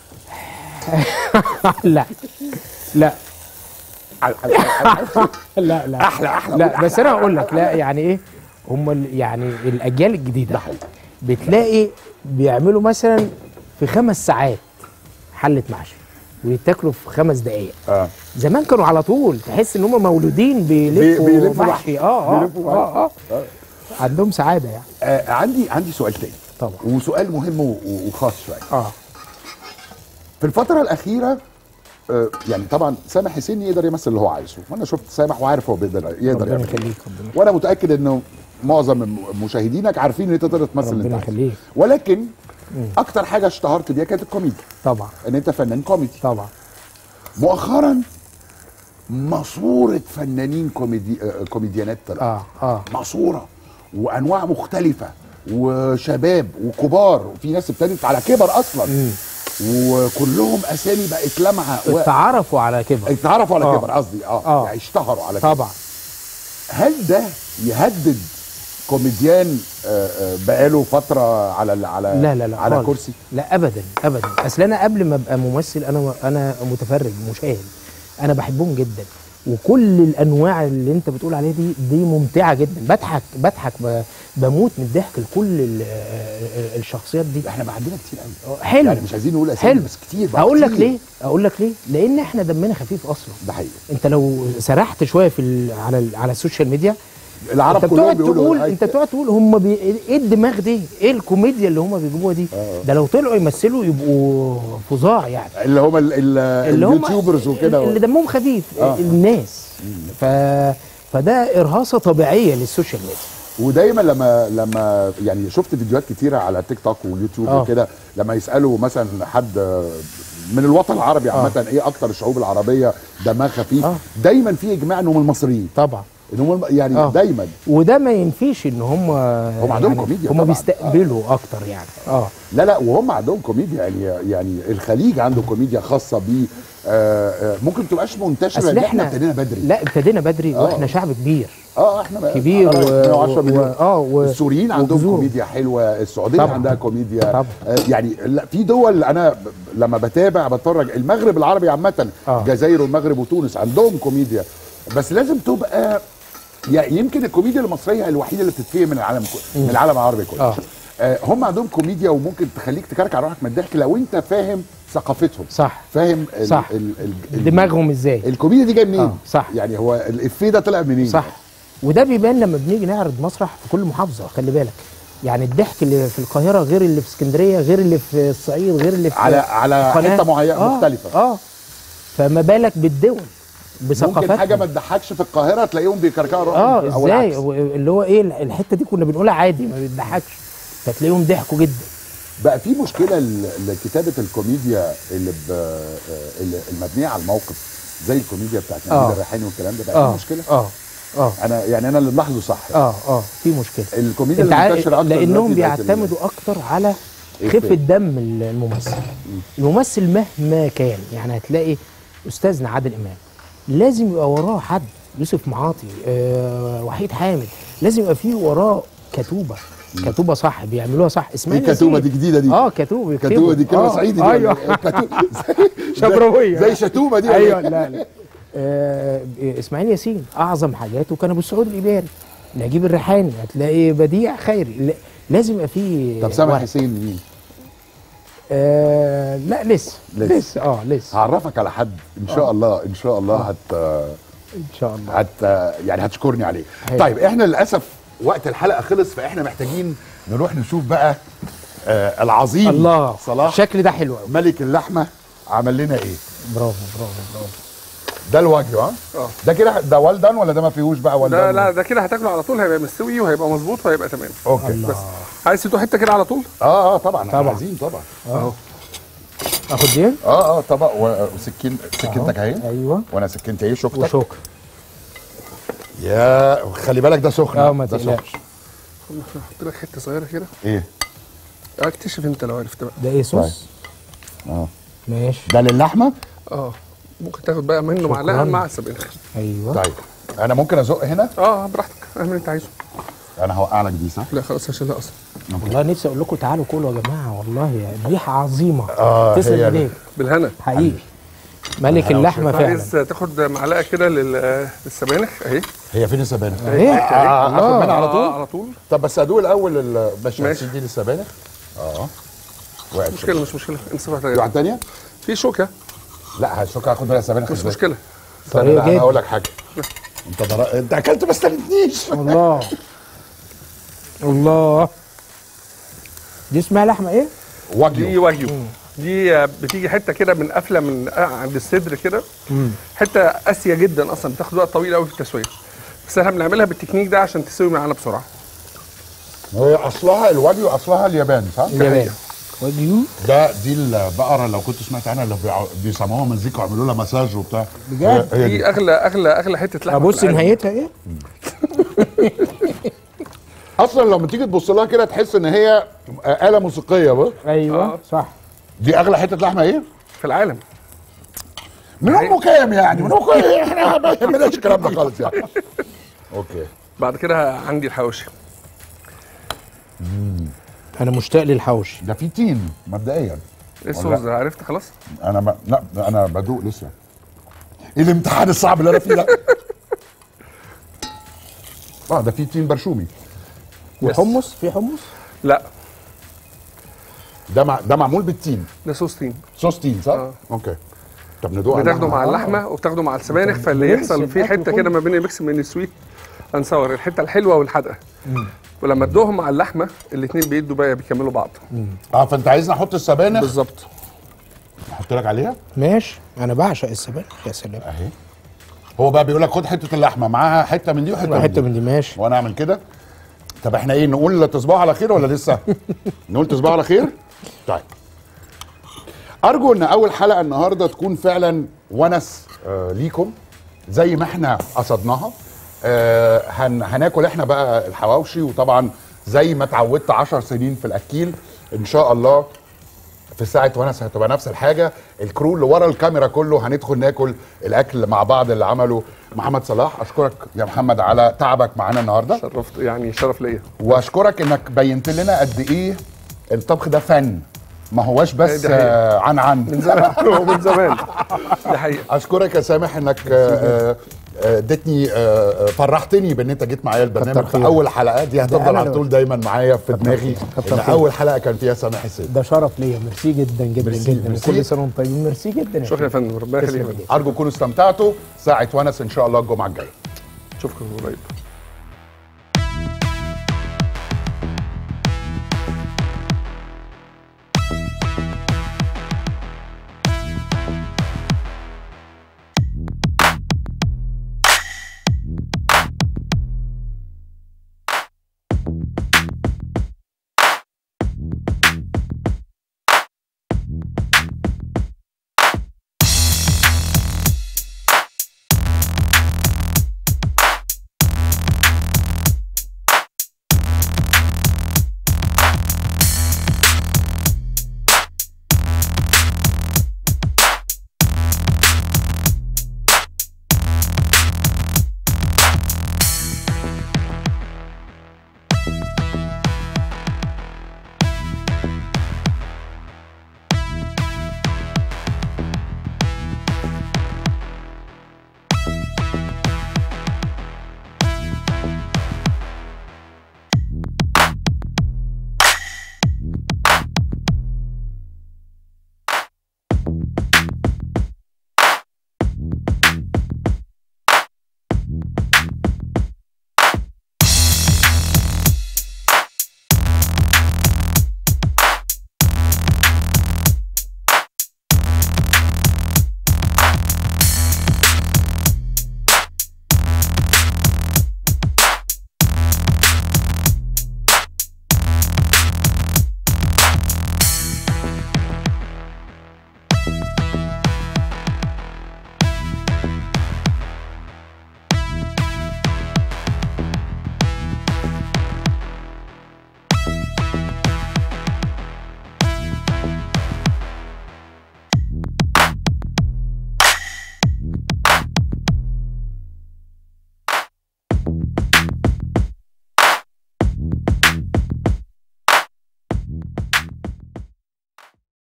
لا لا احلى لا لا احلى لا بس انا هقول لك لا يعني ايه هم ال- يعني الاجيال الجديده ده حقيقي. بتلاقي بيعملوا مثلا في خمس ساعات حله محشي ويتاكلوا في خمس دقائق اه زمان كانوا على طول تحس ان هم مولودين بي- بيلفوا, بيلفوا محشي اه اه بيلفوا اه اه عندهم سعاده يعني آه، عندي عندي سؤال تاني طبعا وسؤال مهم و- و- وخاص شويه اه في الفتره الاخيره آه، يعني طبعا سامح حسين يقدر يمثل اللي هو عايزه وانا شفت سامح وعارف هو بيقدر يقدر ربنا يعمل يخليك إيه. ربنا وانا متاكد انه معظم الم- مشاهدينك عارفين ان انت تقدر تمثل اللي انت ربنا عايزه. يخليك ولكن اكتر حاجه اشتهرت بيها كانت الكوميديا طبعا ان انت فنان كوميدي طبعا مؤخرا ماسوره فنانين كوميدي آه، كوميديانات طلع اه اه ماسوره وانواع مختلفه وشباب وكبار وفي ناس ابتدت على كبر اصلا مم. وكلهم اسامي بقت لمعه و... اتعرفوا على كبر اتعرفوا على آه. كبر قصدي اه, آه. يعني اشتهروا على كبر طبعا هل ده يهدد كوميديان آه، آه، بقاله فتره على ال- على لا لا لا على خالص. كرسي لا ابدا ابدا اصل انا قبل ما ابقى ممثل انا انا متفرج مشاهد انا بحبهم جدا وكل الانواع اللي انت بتقول عليها دي دي ممتعه جدا بضحك بضحك ب- بموت من الضحك لكل ال- ال- الشخصيات دي احنا بقى عندنا كتير قوي حلو يعني مش عايزين نقول اسامي حلو بس كتير بقى اقول لك كتير. ليه اقول لك ليه لان احنا دمنا خفيف اصلا ده حقيقي انت لو سرحت شويه في ال- على ال- على السوشيال ميديا العرب انت كلهم بتقعد بيقولوا تقول أي- انت بتقعد تقول هم بي... ايه الدماغ دي ايه الكوميديا اللي هم بيجيبوها دي آه. ده لو طلعوا يمثلوا يبقوا فظاع يعني اللي هم ال- ال- اللي هم اليوتيوبرز وكده اللي دمهم خفيف آه. الناس ف... فده ارهاصه طبيعيه للسوشيال ميديا ودايما لما لما يعني شفت فيديوهات كتيره على تيك توك ويوتيوب آه. وكده لما يسالوا مثلا حد من الوطن العربي عامه ايه اكتر الشعوب العربيه دمها خفيف آه. دايما في اجماع انهم المصريين طبعا ان هم يعني آه. دايما وده ما ينفيش ان هم هم عندهم كوميديا هم طبعاً. بيستقبلوا اكتر يعني اه لا لا وهم عندهم كوميديا يعني يعني الخليج عنده كوميديا خاصه بيه آه آه ممكن ما تبقاش منتشره اصل لان احنا احنا ابتدينا بدري لا ابتدينا بدري آه. واحنا شعب كبير اه احنا كبير و- 110 و- مليون اه و- السوريين عندهم وجذور. كوميديا حلوه السعوديه طبعاً. عندها كوميديا طبعاً. آه يعني لا في دول انا ب- لما بتابع بتفرج المغرب العربي عامه آه. الجزائر والمغرب وتونس عندهم كوميديا بس لازم تبقى يعني يمكن الكوميديا المصريه الوحيده اللي بتتفهم من العالم كله من العالم العربي كله آه. آه هم عندهم كوميديا وممكن تخليك تكركع روحك من الضحك لو انت فاهم ثقافتهم صح فاهم ال صح. ال ال ال دماغهم ازاي الكوميديا دي جايه منين آه، صح. يعني هو الافيه ده طلع منين صح وده بيبان لما بنيجي نعرض مسرح في كل محافظه خلي بالك يعني الضحك اللي في القاهره غير اللي في اسكندريه غير اللي في الصعيد غير اللي في على على قناة. حته معينه آه مختلفه اه فما بالك بالدول ممكن بثقافتهم حاجه ما تضحكش في القاهره تلاقيهم بيكركعوا روحهم اه أو ازاي العكس. و- اللي هو ايه الحته دي كنا بنقولها عادي ما بتضحكش فتلاقيهم ضحكوا جدا بقى في مشكله ل- لكتابه الكوميديا اللي, ب... اللي المبنيه على الموقف زي الكوميديا بتاعت نبيل آه. الريحاني والكلام ده بقى اه في مشكله اه اه انا يعني انا اللي ملاحظه صح اه اه في مشكله الكوميديا انت اللي عارف منتشره اكتر لانهم دلوقتي بقت ال- بيعتمدوا اكتر على إيه خفه فين؟ دم الممثل الممثل مهما كان يعني هتلاقي استاذنا عادل امام لازم يبقى وراه حد يوسف معاطي آه وحيد حامد لازم يبقى فيه وراه كتوبه كتوبه صح بيعملوها صح ايه اسمها كتوبه دي جديده دي اه كتوبه يكتبوا. كتوبه دي كلمه آه، صعيدي دي ايوه ولا إيه؟ كتوبة. زي- شبراويه زي شتومه دي ولا ايوه إيه؟ لا لا آه اسماعيل ياسين اعظم حاجاته كان ابو السعود الاباري نجيب الريحاني هتلاقي بديع خيري لا- لازم يبقى فيه طب سامح واحد. حسين مين؟ آه لا لسه لسه. لسه اه لسه هعرفك على حد ان شاء الله ان شاء الله هت ان شاء الله هت يعني هتشكرني عليه حلو. طيب احنا للاسف وقت الحلقه خلص فاحنا محتاجين نروح نشوف بقى آه العظيم الله صلاح الشكل ده حلو قوي ملك اللحمه عمل لنا ايه برافو برافو برافو ده الوجه ها اه ده كده ده والدان ولا ده ما فيهوش بقى والدان ده لا ده كده هتاكله على طول هيبقى مستوي وهيبقى مظبوط وهيبقى تمام اوكي الله. بس عايز تدوق حته كده على طول اه اه طبعا طبعاً. طبعا عايزين طبعا اهو اخد دي اه اه طبعا و- وسكين سكينتك اهي ايوه وانا سكينتي اهي شوكتك وشكر يا خلي بالك ده سخن اه ما ده تقلقش سخن احط لك حته صغيره كده ايه اكتشف انت لو عرفت بقى ده ايه صوص اه ماشي ده للحمه اه ممكن تاخد بقى منه معلقه شكراً. مع السبانخ ايوه طيب انا ممكن ازق هنا اه براحتك اعمل اللي انت عايزه انا هوقع لك دي صح لا خلاص هشيلها اصلا والله نفسي اقول لكم تعالوا كلوا يا جماعه والله يعني ريحه عظيمه آه، تسلم هي ايديك بالهنا حقيقي ملك اللحمه فعلا عايز تاخد معلقه كده لل- للسبانخ اهي هي فين السبانخ ايه آه، اخد منها على آه، طول على طول طب بس ادوق الاول ال- ماشي ماشي. ماشي دي للسبانخ اه وقعت مش مشكله مش مشكله انسى واحده في غيرها. واحده ثانيه في شوكه لا هشوك هاخد منها السبانخ مش إزاي؟ مشكله استنى طريقة لا انا جدا. اقول لك حاجه انت در... انت اكلت ما استنتنيش الله الله دي اسمها لحمه ايه؟ دي واجيو واجيو دي آه، بتيجي حته كده من قفله من آه، عند الصدر كده حته قاسيه جدا اصلا بتاخد وقت طويل قوي في التسويه بس احنا بنعملها بالتكنيك ده عشان تستوي معانا بسرعه هي اصلها الواجيو اصلها اليابان صح؟ اليابان واجيو ده دي البقره لو كنت سمعت عنها اللي بيع- بيسموها مزيكا ويعملوا لها مساج وبتاع بجد؟ هي, هي دي دي. اغلى اغلى اغلى حته لحمه ابص في العالم. نهايتها ايه؟ اصلا لما تيجي تبص لها كده تحس ان هي آلة موسيقية بص ايوه آه. صح دي اغلى حتة لحمة ايه؟ في العالم من امه كام يعني؟ من امه كام؟ احنا ما يهمناش الكلام ده خالص يعني اوكي بعد كده عندي الحواوشي انا مشتاق للحوش ده في تين مبدئيا ايه الصوص ده عرفت خلاص انا ما لا انا بدوق لسه ايه الامتحان الصعب اللي انا فيه ده؟ اه ده في تين برشومي وحمص في حمص؟ لا ده مع ده معمول بالتين ده صوص تين صوص تين صح؟ آه. اوكي طب ندوق بتاخده مع آه. اللحمه وبتاخده مع السبانخ فاللي بيمسك يحصل فيه الأكل حته كله. كده ما بين الميكس من السويت اند ساور الحته الحلوه والحادقه ولما تدوهم مع اللحمه الاثنين بيدوا بقى بيكملوا بعض اه فانت عايزني احط السبانخ بالظبط احط لك عليها ماشي انا بعشق السبانخ يا سلام اهي هو بقى بيقول لك خد حته اللحمه معاها حته من دي وحته من حته دي من دي ماشي وانا اعمل كده طب احنا ايه نقول تصبحوا على خير ولا لسه نقول تصبحوا على خير طيب ارجو ان اول حلقه النهارده تكون فعلا ونس آه ليكم زي ما احنا قصدناها آه هن هناكل احنا بقى الحواوشي وطبعا زي ما اتعودت 10 سنين في الاكيل ان شاء الله في ساعة ونس هتبقى نفس الحاجة الكرو اللي ورا الكاميرا كله هندخل ناكل الأكل مع بعض اللي عمله محمد صلاح أشكرك يا محمد على تعبك معانا النهاردة شرفت يعني شرف ليا وأشكرك إنك بينت لنا قد إيه الطبخ ده فن ما هواش بس دي حقيقة. آه، عن عن من زمان هو من زمان دي حقيقه اشكرك يا سامح انك آه، آه، اديتني آه، آه، فرحتني بان انت جيت معايا البرنامج في خيرك. اول حلقه دي هتفضل أنا على اللي- طول دايما معايا في دماغي كتر ان خيرك. اول حلقه كان فيها سامح حسين ده شرف ليا ميرسي جدا جدا ميرسي، جدا ميرسي. كل سنه وانتم طيبين ميرسي جدا يا شكرا يا فندم ربنا يخليك يا تسلم فندم ارجو تكونوا استمتعتوا ساعه ونس ان شاء الله الجمعه الجايه اشوفكم قريب